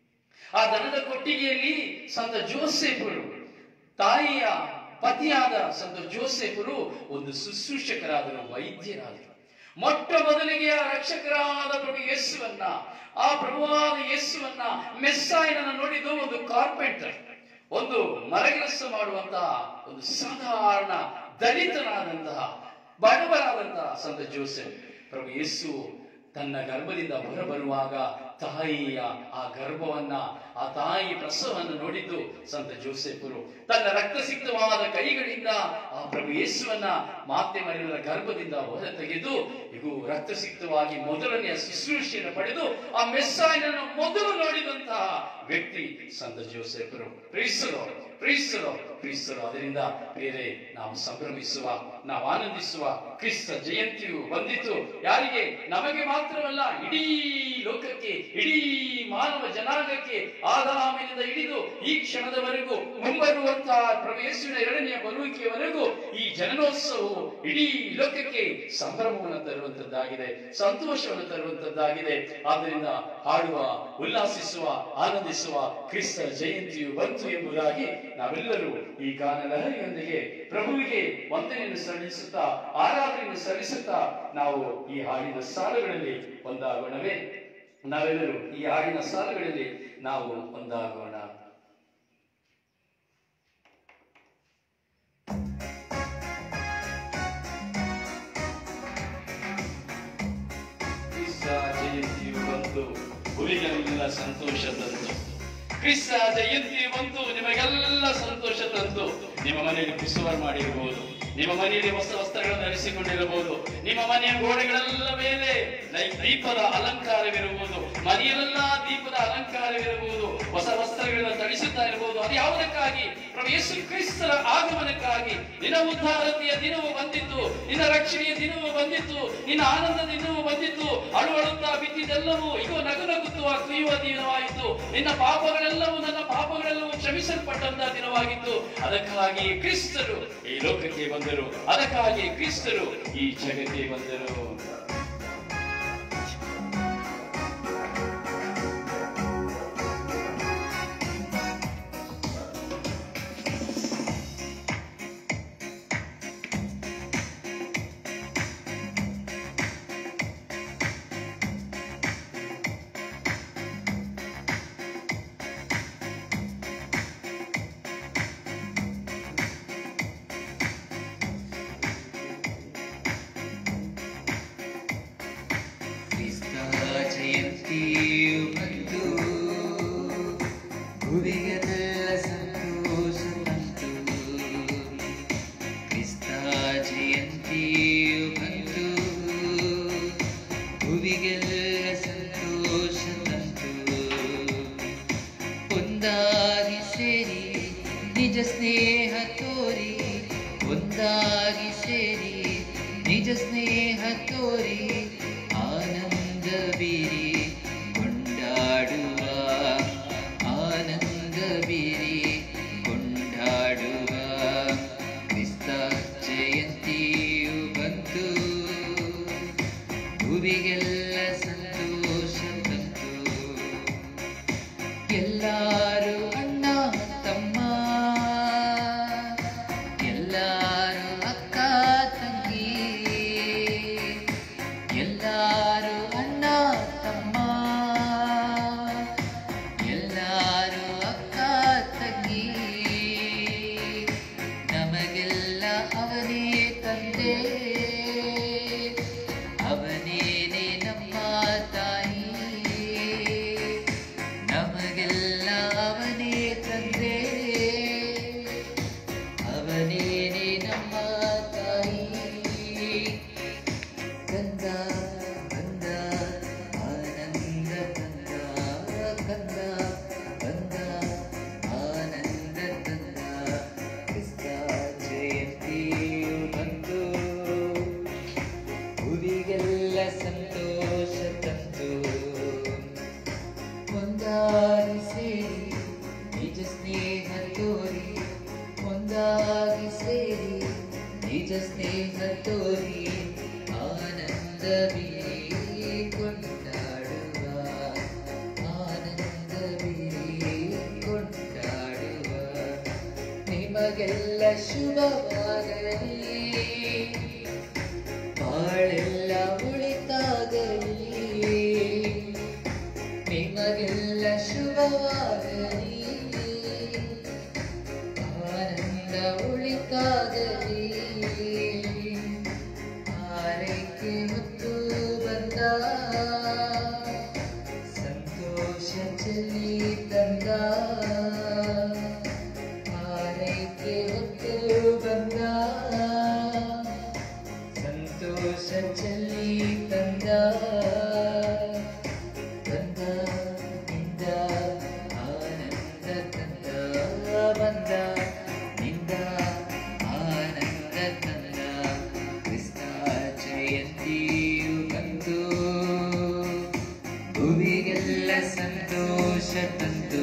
ಆ ದನದ ಕೊಟ್ಟಿಗೆಯಲ್ಲಿ ಸಂತ ಜೋಸೆಫರು ತಾಯಿಯ ಪತಿಯಾದ ಸಂತ ಜೋಸೆಫರು ಒಂದು ಶುಶ್ರೂಷಕರಾದರು ವೈದ್ಯರಾದರು ಮೊಟ್ಟ ಮೊದಲಿಗೆ ಆ ರಕ್ಷಕರಾದ ಪ್ರಭು ಯೇಸುವನ್ನ ಆ ಪ್ರಭುವಾದ ಯೇಸುವನ್ನ ಮೆಸ್ಸಾಯನನ್ನ ನೋಡಿದ್ದು ಒಂದು ಕಾರ್ಪೆಂಟರ್ ಒಂದು ಮರಗೆಲಸ ಮಾಡುವಂತಹ ಒಂದು ಸಾಧಾರಣ ದಲಿತನಾದಂತಹ ಬಡವರಾದಂತಹ ಸಂತ ಜೋಸೆಫ್ ಪ್ರಭು ಯೇಸು ತನ್ನ ಗರ್ಭದಿಂದ ಹೊರಬರುವಾಗ ತಾಯಿಯ ಆ ಗರ್ಭವನ್ನ ಆ ತಾಯಿ ಪ್ರಸವವನ್ನು ನೋಡಿದ್ದು ಸಂತ ಜೋಸೆಫರು ತನ್ನ ರಕ್ತಸಿಕ್ತವಾದ ಕೈಗಳಿಂದ ಆ ಪ್ರಭು ಯೇಸುವನ್ನ ಮಾತೆ ಮರಿಯರ ಗರ್ಭದಿಂದ ಹೊರ ತೆಗೆದು ಇವು ರಕ್ತಸಿಕ್ತವಾಗಿ ಮೊದಲನೆಯ ಶುಶ್ರೂಷೆಯನ್ನು ಪಡೆದು ಆ ಮೆಸ್ಸಾಯನನ್ನು ಮೊದಲು ನೋಡಿದಂತಹ ವ್ಯಕ್ತಿ ಸಂತ ಜೋಸೆಫರು ಪ್ರೀಸರು ಪ್ರೀಸರು ಕ್ರಿಸ್ತರು ಅದರಿಂದ ಬೇರೆ ನಾವು ಸಂಭ್ರಮಿಸುವ ನಾವು ಆನಂದಿಸುವ ಕ್ರಿಸ್ತ ಜಯಂತಿಯು ಬಂದಿತು ಯಾರಿಗೆ ನಮಗೆ ಮಾತ್ರವಲ್ಲ ಇಡೀ ಲೋಕಕ್ಕೆ ಇಡೀ ಮಾನವ ಜನಾಂಗಕ್ಕೆ ಆದಾಮಿನಿಂದ ಹಿಡಿದು ಈ ಕ್ಷಣದವರೆಗೂ ಮುಂಬರುವಂತಹ ಪ್ರವೇಶಿನ ಎರಡನೆಯ ಬರುವಿಕೆಯವರೆಗೂ ಈ ಜನನೋತ್ಸವವು ಇಡೀ ಲೋಕಕ್ಕೆ ಸಂಭ್ರಮವನ್ನು ತರುವಂತದ್ದಾಗಿದೆ ಸಂತೋಷವನ್ನು ತರುವಂತದ್ದಾಗಿದೆ ಆದ್ದರಿಂದ ಹಾಡುವ ಉಲ್ಲಾಸಿಸುವ ಆನಂದಿಸುವ ಕ್ರಿಸ್ತ ಜಯಂತಿಯು ಬಂತು ಎಂಬುದಾಗಿ ನಾವೆಲ್ಲರೂ ಈ ಗಾನ ಲಹರಿಯೊಂದಿಗೆ ಪ್ರಭುವಿಗೆ ವಂದನೆಯನ್ನು ಸಲ್ಲಿಸುತ್ತಾ ಆರಾಧನೆಯನ್ನು ಸಲ್ಲಿಸುತ್ತಾ ನಾವು ಈ ಹಾಡಿನ ಸಾಲುಗಳಲ್ಲಿ ಒಂದಾಗೋಣವೇ ನಾವೆಲ್ಲರೂ ಈ ಹಾಡಿನ ಸಾಲುಗಳಲ್ಲಿ ನಾವು ಒಂದಾಗೋಣ ಕ್ರಿಸ್ತ ಜಯಂತಿಯು ಬಂತು ಹುಲಿಗಳಿಗೆಲ್ಲ ಸಂತೋಷ ತಂತು ಕ್ರಿಸ್ತ ಜಯಂತಿ ಬಂತು ನಿಮಗೆಲ್ಲ ಸಂತೋಷ ತಂತು ನಿಮ್ಮ ಮನೆಯಲ್ಲಿ ಕ್ರಿಸ್ತವರ್ ಮಾಡಿರಬಹುದು ನಿಮ್ಮ ಮನೆಯಲ್ಲಿ ಹೊಸ ವಸ್ತ್ರಗಳನ್ನು ಧರಿಸಿಕೊಂಡಿರಬಹುದು ನಿಮ್ಮ ಮನೆಯ ಗೋಡೆಗಳೆಲ್ಲ ಮೇಲೆ ಲೈಕ್ ದೀಪದ ಅಲಂಕಾರವಿರಬಹುದು ಮನೆಯಲ್ಲೆಲ್ಲ ದೀಪದ ಅಲಂಕಾರವಿರಬಹುದು ಹೊಸ ವಸ್ತ್ರಗಳನ್ನು ಧರಿಸುತ್ತಾ ಇರಬಹುದು ಅದು ಯಾವುದಕ್ಕಾಗಿ ಪ್ರಭು ಯೇಸು ಕ್ರಿಸ್ತರ ಆಗಮನಕ್ಕಾಗಿ ನಿನ್ನ ಉದ್ಧಾರತೆಯ ದಿನವು ಬಂದಿತ್ತು ನಿನ್ನ ರಕ್ಷಣೆಯ ದಿನವು ಬಂದಿತ್ತು ನಿನ್ನ ಆನಂದದ ದಿನವು ಬಂದಿತ್ತು ಅಳುವಳುತ್ತಾ ಬಿದ್ದಿದ್ದೆಲ್ಲವೂ ಈಗ ನಗು ನಗುತ್ತುವ ಕುಯ್ಯುವ ದಿನವಾಯಿತು ನಿನ್ನ ಪಾಪಗಳೆಲ್ಲವೂ ನನ್ನ ಪಾಪಗಳೆಲ್ಲವೂ ಕ್ಷಮಿಸಲ್ಪಟ್ಟಂತಹ ದಿನವಾಗಿತ್ತು ಅದಕ್ಕಾಗಿ ಕ್ರಿಸ್ತರು ಈ ಲೋಕಕ್ಕೆ ಬಂದರು ಅದಕ್ಕಾಗಿ ಕ್ರಿಸ್ತರು ಈ ಜಗತ್ತಿಗೆ ಬಂದರು ನಿಜ ಸ್ನೇಹ ತೋರಿ ಒಂದಾಗಿ ಸೇರಿ ನಿಜ ಸ್ನೇಹ ತೋರಿ ಆನಂದ ಬೀರಿ ಕೊಂಡಾಡುವ ಆನಂದ ಬೀರಿ ಕೊಂಡಾಡುವ ಕ್ರಿಸ್ತ ಜಯಂತಿಯು ಬಂತು ಭುವಿಗೆಲ್ಲ ಸಂತೋಷ ತಂತು ಎಲ್ಲಾರು ಅಣ್ಣ ತಮ್ಮ ಎಲ್ಲಾರು ಅಕ್ಕ ತಂಗಿ ಎಲ್ಲಾರು ಅಣ್ಣ ತಮ್ಮ ಎಲ್ಲಾರು ಅಕ್ಕ ತಂಗಿ ನಮಗೆಲ್ಲ ಅವನೇ ತಂದೆ ಅವನೇನೆ ನಮ್ಮ ತಾಯಿ ನಮಗೆಲ್ಲ ಅವನೇ ತಂದೆ ಅವನೇನೆ ನಮ್ಮ ತಾಯಿ ಕಂದ ಕಂದ ಆನಂದ ಕಂದ ಕಂದ ಕಂದ ಆನಂದ ಕಂದ ಕ್ರಿಸ್ತ ಜಯಂತಿಯು ಬಂತು ಭುವಿಗೆಲ್ಲ ಸಂತೋಷ ತಂತು ಒಂದಾಗಿ ಸೇರಿ ನಿಜ ಸ್ನೇಹ ತೋರಿ ಒಂದಾಗಿ ಸೇರಿ ನಿಜ ಸ್ನೇಹ ತೋರಿ ಆನಂದ ಬೀರಿ ಕೊಂಡಾಡುವ ಆನಂದ ಬೀರಿ ಕೊಂಡಾಡುವ ನಿಮಗೆಲ್ಲ ಶುಭವಾಗಲಿ ಬಾಳೆಲ್ಲ ಉಳಿತಾಗಲಿ ನಿಮಗೆಲ್ಲ ಶುಭವಾಗಲಿ ಆನಂದ ಉಳಿತಾಗಲಿ ಆರೈಕೆ ಹೊತ್ತು ಬಂದ ಸಂತೋಷ ಚೆಲ್ಲಿ ತಂದ ಆರೈಕೆ ಹೊತ್ತು ಬಂದ ಸಂತೋಷ ಚೆಲ್ಲಿ ತಂದ ಬಂದ ನಿಂದ ಆನಂದ ತಂದ ಬಂದ ನಿಂದ ಆನಂದ ತಂದ ಕೃಷ್ಣ ಜಯಂತಿಯು ಬಂತು ಭುವಿಗೆಲ್ಲ ಸಂತೋಷ ತಂತು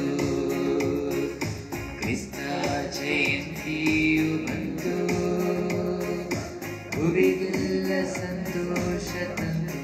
ಕೃಷ್ಣ ಜಯಂತಿಯು ಬಂತು ಭುವಿಗೆಲ್ಲ ಸಂತೋಷ ತಂತು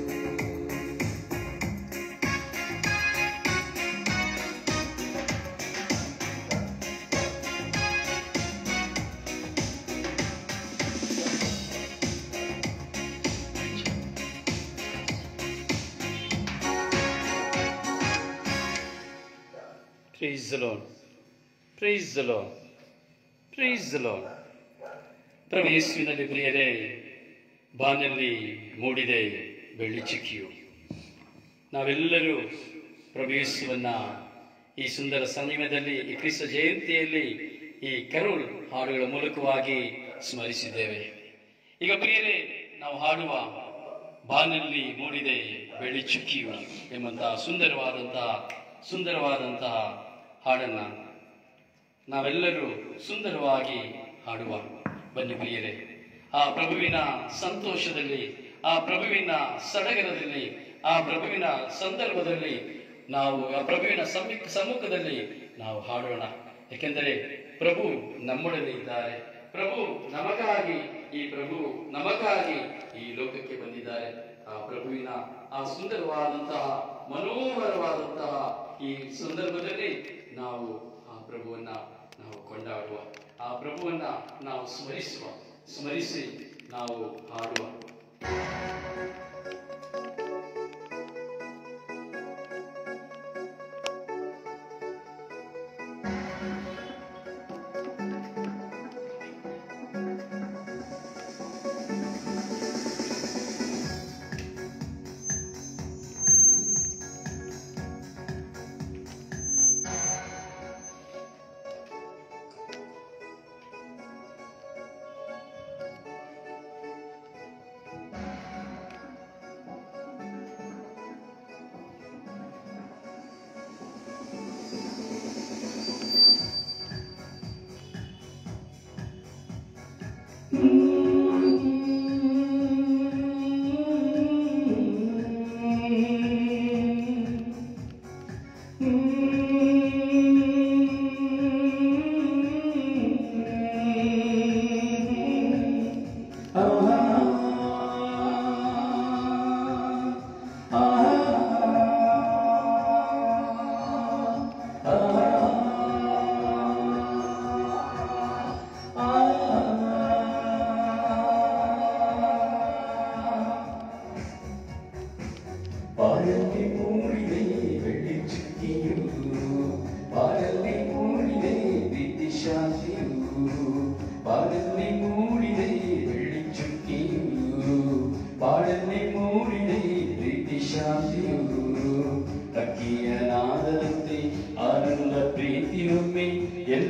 Praise the Lord. Praise the Lord. Praise the Lord. ಪ್ರಭು ಯೇಸುವಿನಲ್ಲಿ ಪ್ರಿಯರೇ ಬಾನಲ್ಲಿ ಮೂಡಿದೆ ಬೆಳ್ಳಿ ಚಿಕ್ಕಿಯು ನಾವೆಲ್ಲರೂ ಪ್ರಭು ಯೇಸುವನ್ನ ಈ ಸುಂದರ ಸಮಯದಲ್ಲಿ ಈ ಕ್ರಿಸ್ತ ಜಯಂತಿಯಲ್ಲಿ ಈ ಕರೋಲ್ ಹಾಡುಗಳ ಮೂಲಕವಾಗಿ ಸ್ಮರಿಸಿದ್ದೇವೆ ಈಗ ಪ್ರಿಯರೇ ನಾವು ಹಾಡುವ ಬಾನಲ್ಲಿ ಮೂಡಿದೆ ಬೆಳ್ಳಿ ಚುಕ್ಕಿಯು ಎಂಬಂತಹ ಸುಂದರವಾದಂತಹ ಸುಂದರವಾದಂತಹ ಹಾಡನ್ನ ನಾವೆಲ್ಲರೂ ಸುಂದರವಾಗಿ ಹಾಡುವ ಬನ್ನಿ ಪ್ರಿಯರೇ ಆ ಪ್ರಭುವಿನ ಸಂತೋಷದಲ್ಲಿ ಆ ಪ್ರಭುವಿನ ಸಡಗರದಲ್ಲಿ ಆ ಪ್ರಭುವಿನ ಸಂದರ್ಭದಲ್ಲಿ ನಾವು ಆ ಪ್ರಭುವಿನ ಸಮ್ಮಿ ಸಮ್ಮುಖದಲ್ಲಿ ನಾವು ಹಾಡೋಣ ಯಾಕೆಂದರೆ ಪ್ರಭು ನಮ್ಮೊಡನೆ ಇದ್ದಾರೆ ಪ್ರಭು ನಮಗಾಗಿ ಈ ಪ್ರಭು ನಮಗಾಗಿ ಈ ಲೋಕಕ್ಕೆ ಬಂದಿದ್ದಾರೆ ಆ ಪ್ರಭುವಿನ ಆ ಸುಂದರವಾದಂತಹ ಮನೋಹರವಾದಂತಹ ಈ ಸಂದರ್ಭದಲ್ಲಿ ನಾವು ಆ ಪ್ರಭುವನ್ನ ನಾವು ಕೊಂಡಾಡುವ ಆ ಪ್ರಭುವನ್ನ ನಾವು ಸ್ಮರಿಸುವ ಸ್ಮರಿಸಿ ನಾವು ಹಾಡುವ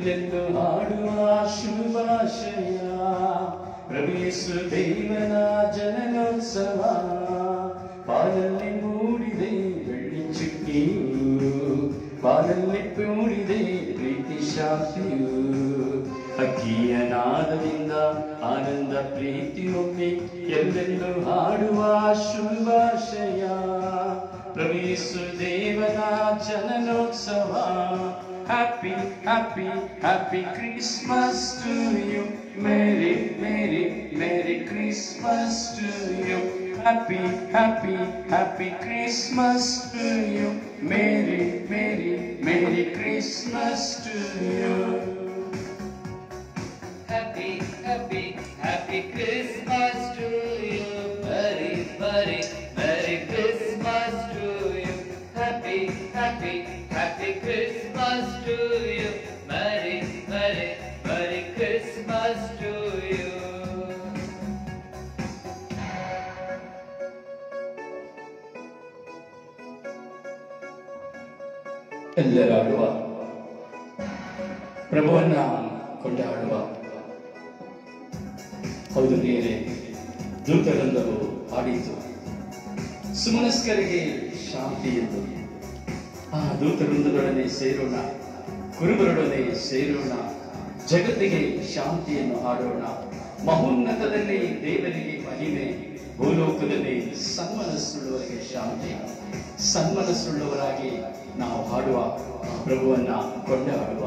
ಎಲ್ಲೆಲ್ಲೂ ಹಾಡುವ ಶುಭಾಶಯ ಪ್ರವೇಶು ದೇವನ ಜನನೋತ್ಸವ ಬಾಲಲ್ಲಿ ಮೂಡಿದೆ ಬೆಳ್ಳಿ ಚುಕ್ಕಿಯು ಬಾಲಲ್ಲಿ ಮೂಡಿದೆ ಪ್ರೀತಿ ಶಾಂತಿಯು ಅಕ್ಕಿಯ ನಾದದಿಂದ ಆನಂದ ಪ್ರೀತಿಯೊಮ್ಮೆ ಎಲ್ಲೆಲ್ಲೂ ಹಾಡುವ ಶುಭಾಶಯ ಪ್ರವೇಶು ದೇವನ ಜನನೋತ್ಸವ happy happy happy Christmas to you merry merry merry Christmas to you happy happy happy Christmas to you merry merry merry Christmas to you Happy, happy, happy Christmas to you. Very, very, Merry Christmas to you. Happy, happy, happy Christmas to you. Merry, very, Merry Christmas to you. ಎಲ್ಲರಾಡುವ ಪ್ರಭುವನ್ನ ಕೊಂಡಾಡುವ ಹೌದು ನೀರೇ ದೂತರೆಲ್ಲರೂ ಹಾಡಿತು ಸುಮನಸ್ಕರಿಗೆ ಶಾಂತಿ ಎಂದು ಆ ದೂತವೃಂದದೊಡನೆ ಸೇರೋಣ ಕುರುಬರೊಡನೆ ಸೇರೋಣ ಜಗತ್ತಿಗೆ ಶಾಂತಿಯನ್ನು ಹಾಡೋಣ ಮಹೋನ್ನತದಲ್ಲಿ ದೇವರಿಗೆ ಮಹಿಮೆ ಭೂಲೋಕದಲ್ಲಿ ಸನ್ಮನಸ್ಸುಳ್ಳವರಿಗೆ ಶಾಂತಿ ಸನ್ಮನಸ್ಸುಳ್ಳವರಾಗಿ ನಾವು ಹಾಡುವ ಆ ಪ್ರಭುವನ್ನ ಕೊಂಡಾಡುವ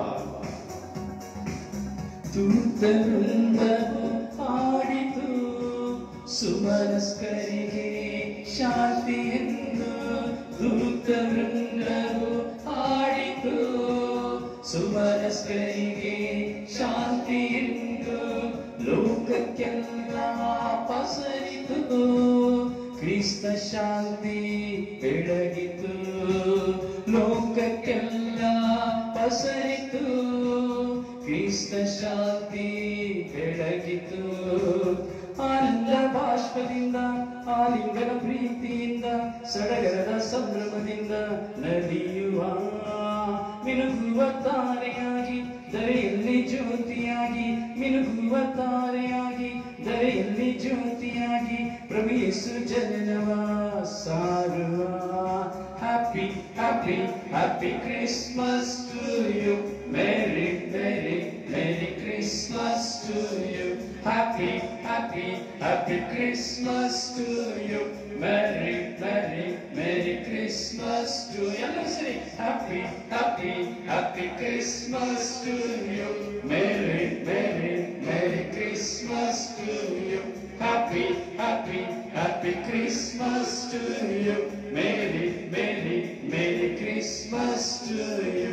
ದೂತವೃಂದವು ಹಾಡಿತು ಸುಮನಸ್ಕರಿಗೆ ಶಾಂತಿ ಎಂದು ದೂತವೃಂದವು ಹಾಡಿತು ಸುಮನಸ್ಕರಿಗೆ ಶಾಂತಿ ಎಂದು ಲೋಕಕ್ಕೆಲ್ಲ ಪಸರಿತು ಕ್ರಿಸ್ತ ಶಾಂತಿ ಬೆಳಗಿತು ಲೋಕಕ್ಕೆಲ್ಲ ಪಸರಿತು ಕ್ರಿಸ್ತ ಶಾಂತಿ ಬೆಳಗಿತು ಆನಂದ ಬಾಷ್ಪದಿಂದ ಆಲಿಂಗನ ಪ್ರೀತಿಯಿಂದ ಸಡಗರದ ಸಂಭ್ರಮದಿಂದ ನಲಿಯುವ ಮಿನುಗುವ ತಾರೆಯಾಗಿ ದರೆಯಲ್ಲಿ ಜ್ಯೋತಿಯಾಗಿ ಮಿನುಗುವ ತಾರೆಯಾಗಿ ದರೆಯಲ್ಲಿ ಜ್ಯೋತಿಯಾಗಿ ಪ್ರಭು ಯೇಸು ಜನನವ ಸಾರುವ happy happy happy Christmas to you merry merry merry Christmas to you happy happy happy Christmas to you merry merry merry Christmas to ಎಲ್ಲ ಸರಿ happy happy happy Christmas to you merry merry merry Christmas to you happy happy happy Christmas to you merry merry merry Christmas to you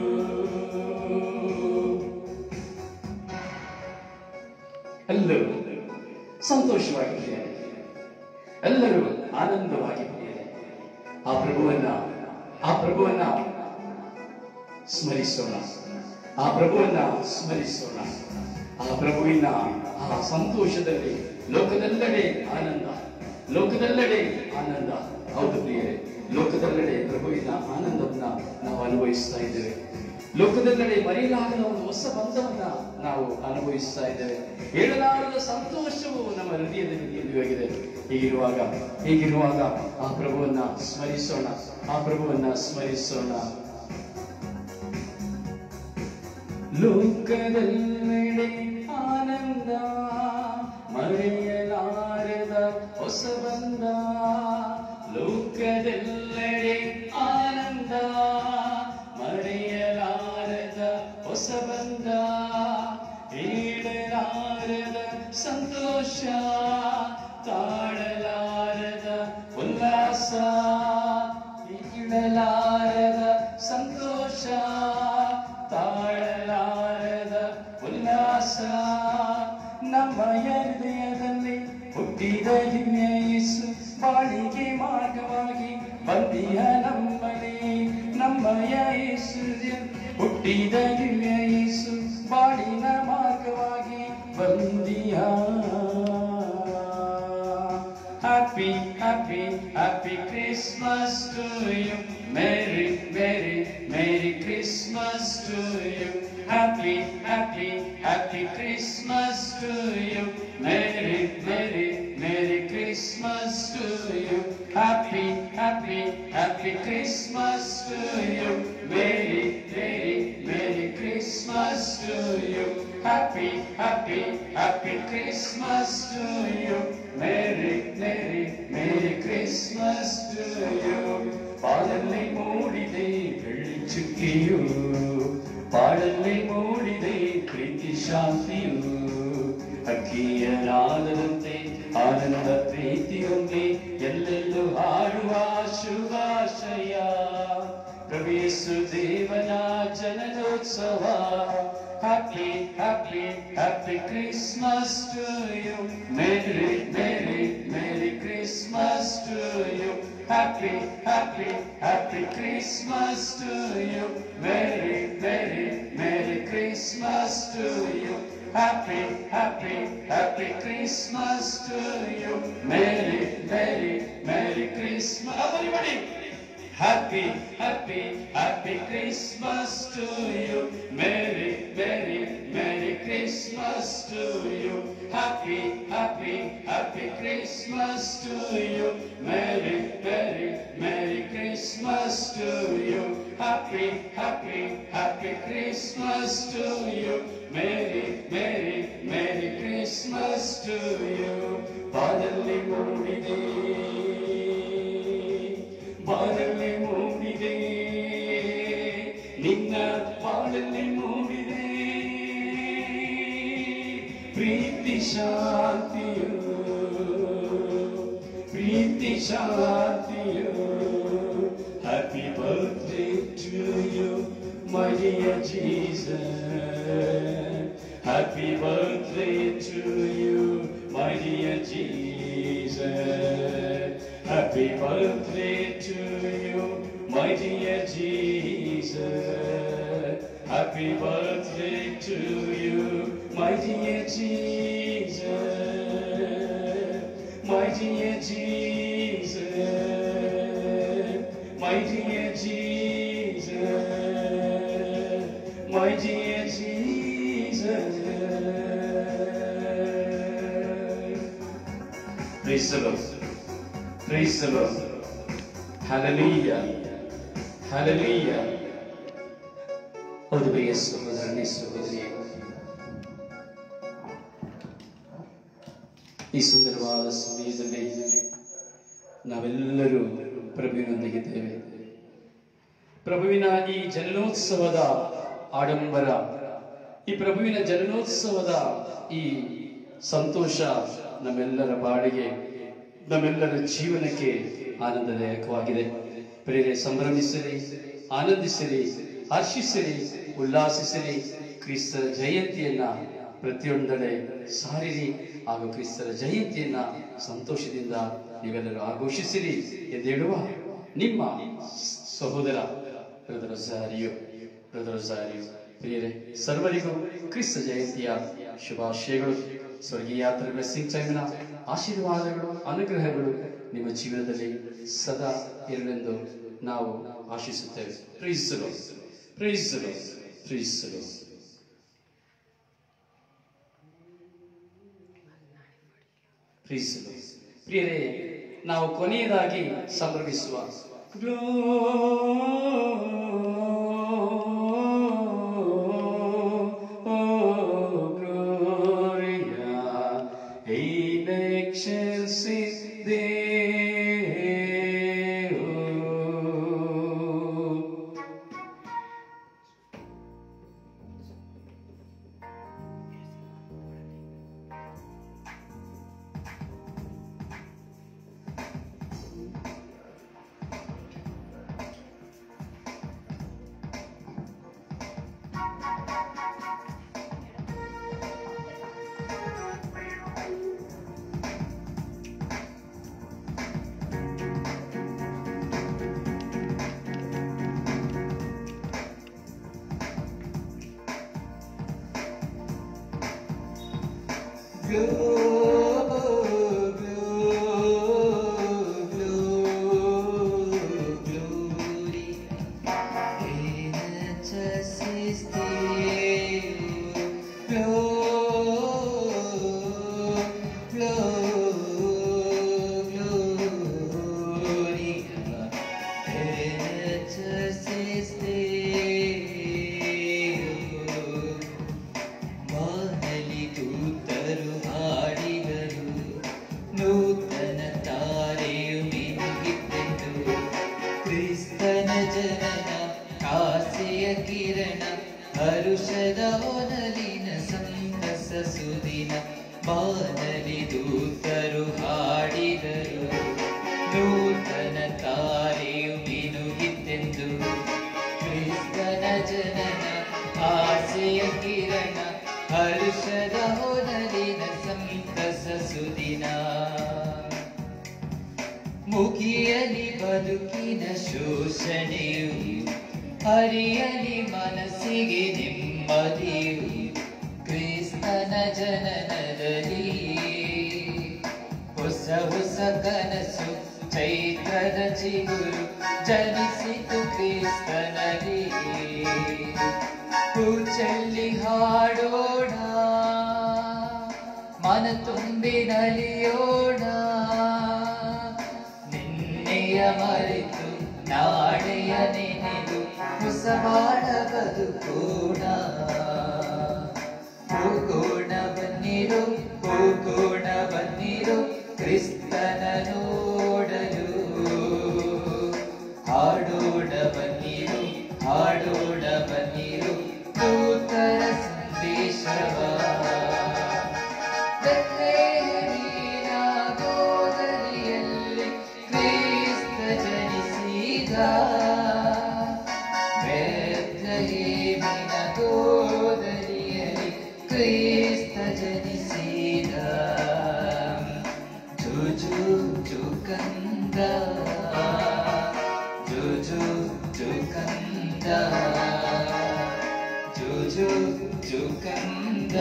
ಎಲ್ಲರೂ ಸಂತೋಷವಾಗಿದ್ದಾರೆ ಎಲ್ಲರೂ ಆನಂದವಾಗಿದ್ದಾರೆ ಆ ಪ್ರಭುವನ್ನ ಆ ಪ್ರಭುವನ್ನ ಸ್ಮರಿಸೋಣ ಆ ಪ್ರಭುವನ್ನ ಸ್ಮರಿಸೋಣ ಆ ಪ್ರಭುವಿನ ಆ ಸಂತೋಷದಲ್ಲಿ ಲೋಕದೆಲ್ಲೆಡೆ ಆನಂದ ಲೋಕದೆಲ್ಲೆಡೆ ಆನಂದ ಹೌದು ಪ್ರಿಯರೇ ಲೋಕದೆಲ್ಲೆಡೆ ಪ್ರಭುವಿನ ಆನಂದವನ್ನ ನಾವು ಅನುಭವಿಸ್ತಾ ಇದ್ದೇವೆ ಲೋಕದೆಲ್ಲೆಡೆ ಮರೆಯಲಾಗದ ಒಂದು ಹೊಸ ಬಂಧವನ್ನ ನಾವು ಅನುಭವಿಸ್ತಾ ಇದ್ದೇವೆ ಹೇಳಲಾರದ ಸಂತೋಷವು ನಮ್ಮ ಹೃದಯದಲ್ಲಿ ನಿಲ್ಲುವಾಗಿದೆ ಹೀಗಿರುವಾಗ ಹೀಗಿರುವಾಗ ಆ ಪ್ರಭುವನ್ನ ಸ್ಮರಿಸೋಣ ಆ ಪ್ರಭುವನ್ನ ಸ್ಮರಿಸೋಣ ಲೋಕದಲ್ಲೆಡೆ ಆನಂದ ಮರೆಯಲಾರದ ಹೊಸ ಬಂದ ಲೋಕದೆಲ್ಲೆಡೆ ಆನಂದ ಮರೆಯಲಾರದ ಹೊಸ ಬಂದ ಹೇಳಲಾರದ ಸಂತೋಷ ತಾಳಲಾರದ ಉಲ್ಲಾಸ ಹೇಳಲಾರದ ಸಂತೋಷ ತಾಳಲಾರದ ಉಲ್ಲಾಸ ನಮ್ಮಯ ಹೃದಯದಲ್ಲಿ ಹುಟ್ಟಿದ ದಿವ್ಯ ಯೇಸು ಬಾಳಿಗೆ ಮಾರ್ಗವಾಗಿ ಬಂದಿಯ ನಮ್ಮನೆ ನಮ್ಮಯ ಯೇಸು ಹುಟ್ಟಿದ ದಿವ್ಯ ಯೇಸು ಬಾಳಿನ ಮಾರ್ಗವಾಗಿ ಬಂದಿಯ Happy, happy, happy Christmas to you. Merry, Merry, Merry Christmas to you. Happy, happy, happy Christmas to you. Merry, merry, Merry Christmas to you. Happy, happy, happy Christmas to you. Merry, merry, Merry Christmas to you. Happy, happy, happy Christmas to you. Merry, merry, Merry Christmas to you. பாடலை மூடிதே வெள்ளிச்சுக்கியோ ಪಾಡಲ್ಲಿ ಮೂಡಿದೆ ಪ್ರೀತಿ ಶಾಂತಿಯು ಅಕ್ಕಿಯ ನಾದದಂತೆ ಆನಂದ ಪ್ರೀತಿಯೊಂದೇ ಎಲ್ಲೆಲ್ಲೂ ಹಾಡುವ ಶುಭಾಶಯ ಪ್ರವೇಶು ದೇವನ ಜನನೋತ್ಸವ happy happy happy Christmas to you merry merry merry Christmas to you Happy, happy, happy Christmas to you. Merry, merry, merry Christmas to you. Happy, happy, happy Christmas to you. Merry, merry, merry Christmas. Everybody. Happy, happy, happy Christmas to you. Merry, merry, merry Christmas to you. Happy, happy, happy Christmas to you. Merry, merry, merry Christmas to you. Happy, happy, happy Christmas to you. Merry, merry, merry Christmas to you. ಬಾದಲ್ಲಿ ಮೂಡಿದೆ ಬಾಳಲ್ಲಿ ಮೂಡಿದೆ ನಿನ್ನ ಬಾಳಲ್ಲಿ ಮೂಡಿದೆ ಪ್ರೀತಿ ಶಾಂತಿಯು ಪ್ರೀತಿ ಶಾಂತಿಯು happy birthday to you my dear Jesus happy birthday to you my dear Jesus Happy birthday to you, my dear Jesus. Happy birthday to you, my dear Jesus. My dear Jesus. My dear Jesus. My dear Jesus. Praise the Lord. Praise the Lord. Hallelujah. Hallelujah. ಹೌದು ಪ್ರಿಯ ಸಹೋದರನೇ ಸಹೋದರಿಯೇ ಈ ಸುಂದರವಾದ ಸಮಯದಲ್ಲಿ ನಾವೆಲ್ಲರೂ ಪ್ರಭುವಿನೊಂದಿಗಿದ್ದೇವೆ ಪ್ರಭುವಿನ ಈ ಜನನೋತ್ಸವದ ಆಡಂಬರ ಈ ಪ್ರಭುವಿನ ಜನನೋತ್ಸವದ ಈ ಸಂತೋಷ ನಮ್ಮೆಲ್ಲರ ಬಾಡಿಗೆ ನಮ್ಮೆಲ್ಲರ ಜೀವನಕ್ಕೆ ಆನಂದದಾಯಕವಾಗಿದೆ ಪ್ರೇರೆ ಸಂಭ್ರಮಿಸಿರಿ ಆನಂದಿಸಿರಿ ಹರ್ಷಿಸಿರಿ ಉಲ್ಲಾಸಿಸಿರಿ ಕ್ರಿಸ್ತರ ಜಯಂತಿಯನ್ನ ಪ್ರತಿಯೊಂದೆಡೆ ಸಾರಿರಿ ಹಾಗೂ ಕ್ರಿಸ್ತರ ಜಯಂತಿಯನ್ನ ಸಂತೋಷದಿಂದ ನೀವೆಲ್ಲರೂ ಆಘೋಷಿಸಿರಿ ಎಂದೇಳುವ ನಿಮ್ಮ ಸಹೋದರ ಬ್ರದರ್ ಝಾರಿಯು ಬ್ರದರ್ ಝಾರಿಯು ಪ್ರಿಯರೇ ಸರ್ವರಿಗೂ ಕ್ರಿಸ್ತ ಜಯಂತಿಯ ಶುಭಾಶಯಗಳು ಸ್ವರ್ಗೀಯಾತ್ರ ಬ್ಲೆಸ್ಸಿಂಗ್ ಟೈಮಿನ ಆಶೀರ್ವಾದಗಳು ಅನುಗ್ರಹಗಳು ನಿಮ್ಮ ಜೀವನದಲ್ಲಿ ಸದಾ ಇರಲೆಂದು ನಾವು ಆಶಿಸುತ್ತೇವೆ ಪ್ರೀಸಲು ಪ್ರೀಸಲು ಪ್ರೀಸಲು ಪ್ರೀಸಲು ಪ್ರಿಯರೇ ನಾವು ಕೊನೆಯದಾಗಿ ಸಂಭ್ರಮಿಸುವ Gloria in excelsis Deo. glory in excelsis Deo. ಹೊನಲಿನ ಸಂತಸ ಸುದಿನ ಬಾನಲಿ ದೂತರು ಹಾಡಿದರು ನೂತನ ತಾರೆಯು ಮಿನುಗಿತೆಂದು ಕ್ರಿಸ್ತನ ಜನನ ಆಸೆಯ ಕಿರಣ ಹರ್ಷದ ಹೊನಲಿನ ಸಂತಸ ಸುದಿನ ಮುಗಿಯಲಿ ಬದುಕಿನ ಶೋಷಣೆಯು ಹರಿಯಲಿ ಮನಸ್ಸಿಗೆ ನೆಮ್ಮದಿಯು ಕ್ರಿಸ್ತನ ಜನನದಲ್ಲಿ ಹೊಸ ಹೊಸ ಕನಸು ಚೈತ್ರದ ಚಿಗುರು ಜನಿಸಿತು ಕ್ರಿಸ್ತನಲ್ಲಿ ಕೂಚಲ್ಲಿ ಹಾಡೋಣ ಮನ ತುಂಬಿ ನಲಿಯೋಣ ನಿನ್ನೆಯ ಮರೆತು ನಾಳೆಯ ನೆನೆದು ಹೊಸ ಬಾಳ ಬದುಕೋಣ ಹೋಗೋಣ ಬನ್ನಿರು ಹೋಗೋಣ ಬನ್ನಿರು ಕ್ರಿಸ್ತನ ನೋಡಲು ಹಾಡೋಣ ಬನ್ನಿರು ಹಾಡೋಣ ಬನ್ನಿರು ದೂತರ ಸಂದೇಶವ ಬೆತ್ಲೆಹೇಮಿನ ಗೋದಲಿಯಲ್ಲಿ ಕ್ರಿಸ್ತ ಜನಿಸಿದ ಬೆತ್ಲೆಹೇಮಿನ ಗೋದಲಿಯಲ್ಲಿ ಕ್ರಿಸ್ತ ಜನಿಸಿದ ಜುಜು ಜುಕಂದ ಜುಜು ಜುಕಂದ ಜುಜು ಜುಕಂದ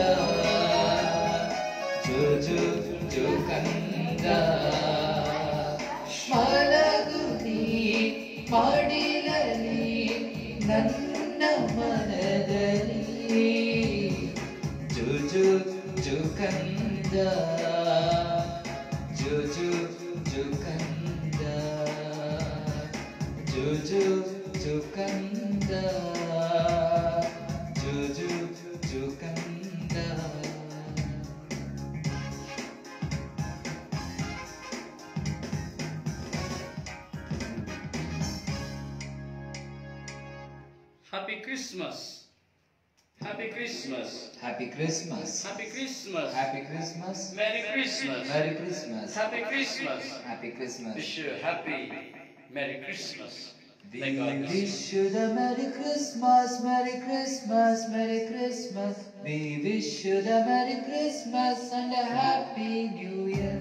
ಜುಜು ಜುಕಂದ ಮಲಗುನಿ ಮಾಡಿಲಲಿ ನನ್ನ ಮನದಲ್ಲಿ ಜುಜು ಜುಕಂದ ಜುಜು ಜುಕಂದ ಜುಜು ಜುಕಂದ ಜುಜು ಜುಕಂದ Happy Christmas. Happy Christmas. Happy Christmas. Happy Christmas. Happy Christmas. Merry Christmas. Merry Christmas. Happy Christmas. Happy Christmas. Wish you a happy Merry Christmas. We May God bless you. wish you the Merry Christmas, Merry Christmas, Merry Christmas. We wish you the Merry Christmas and a Happy New Year.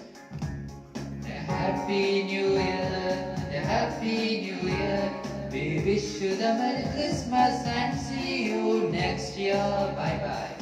A Happy New Year, and a Happy New Year. We wish you the Merry Christmas and see you next year. Bye bye.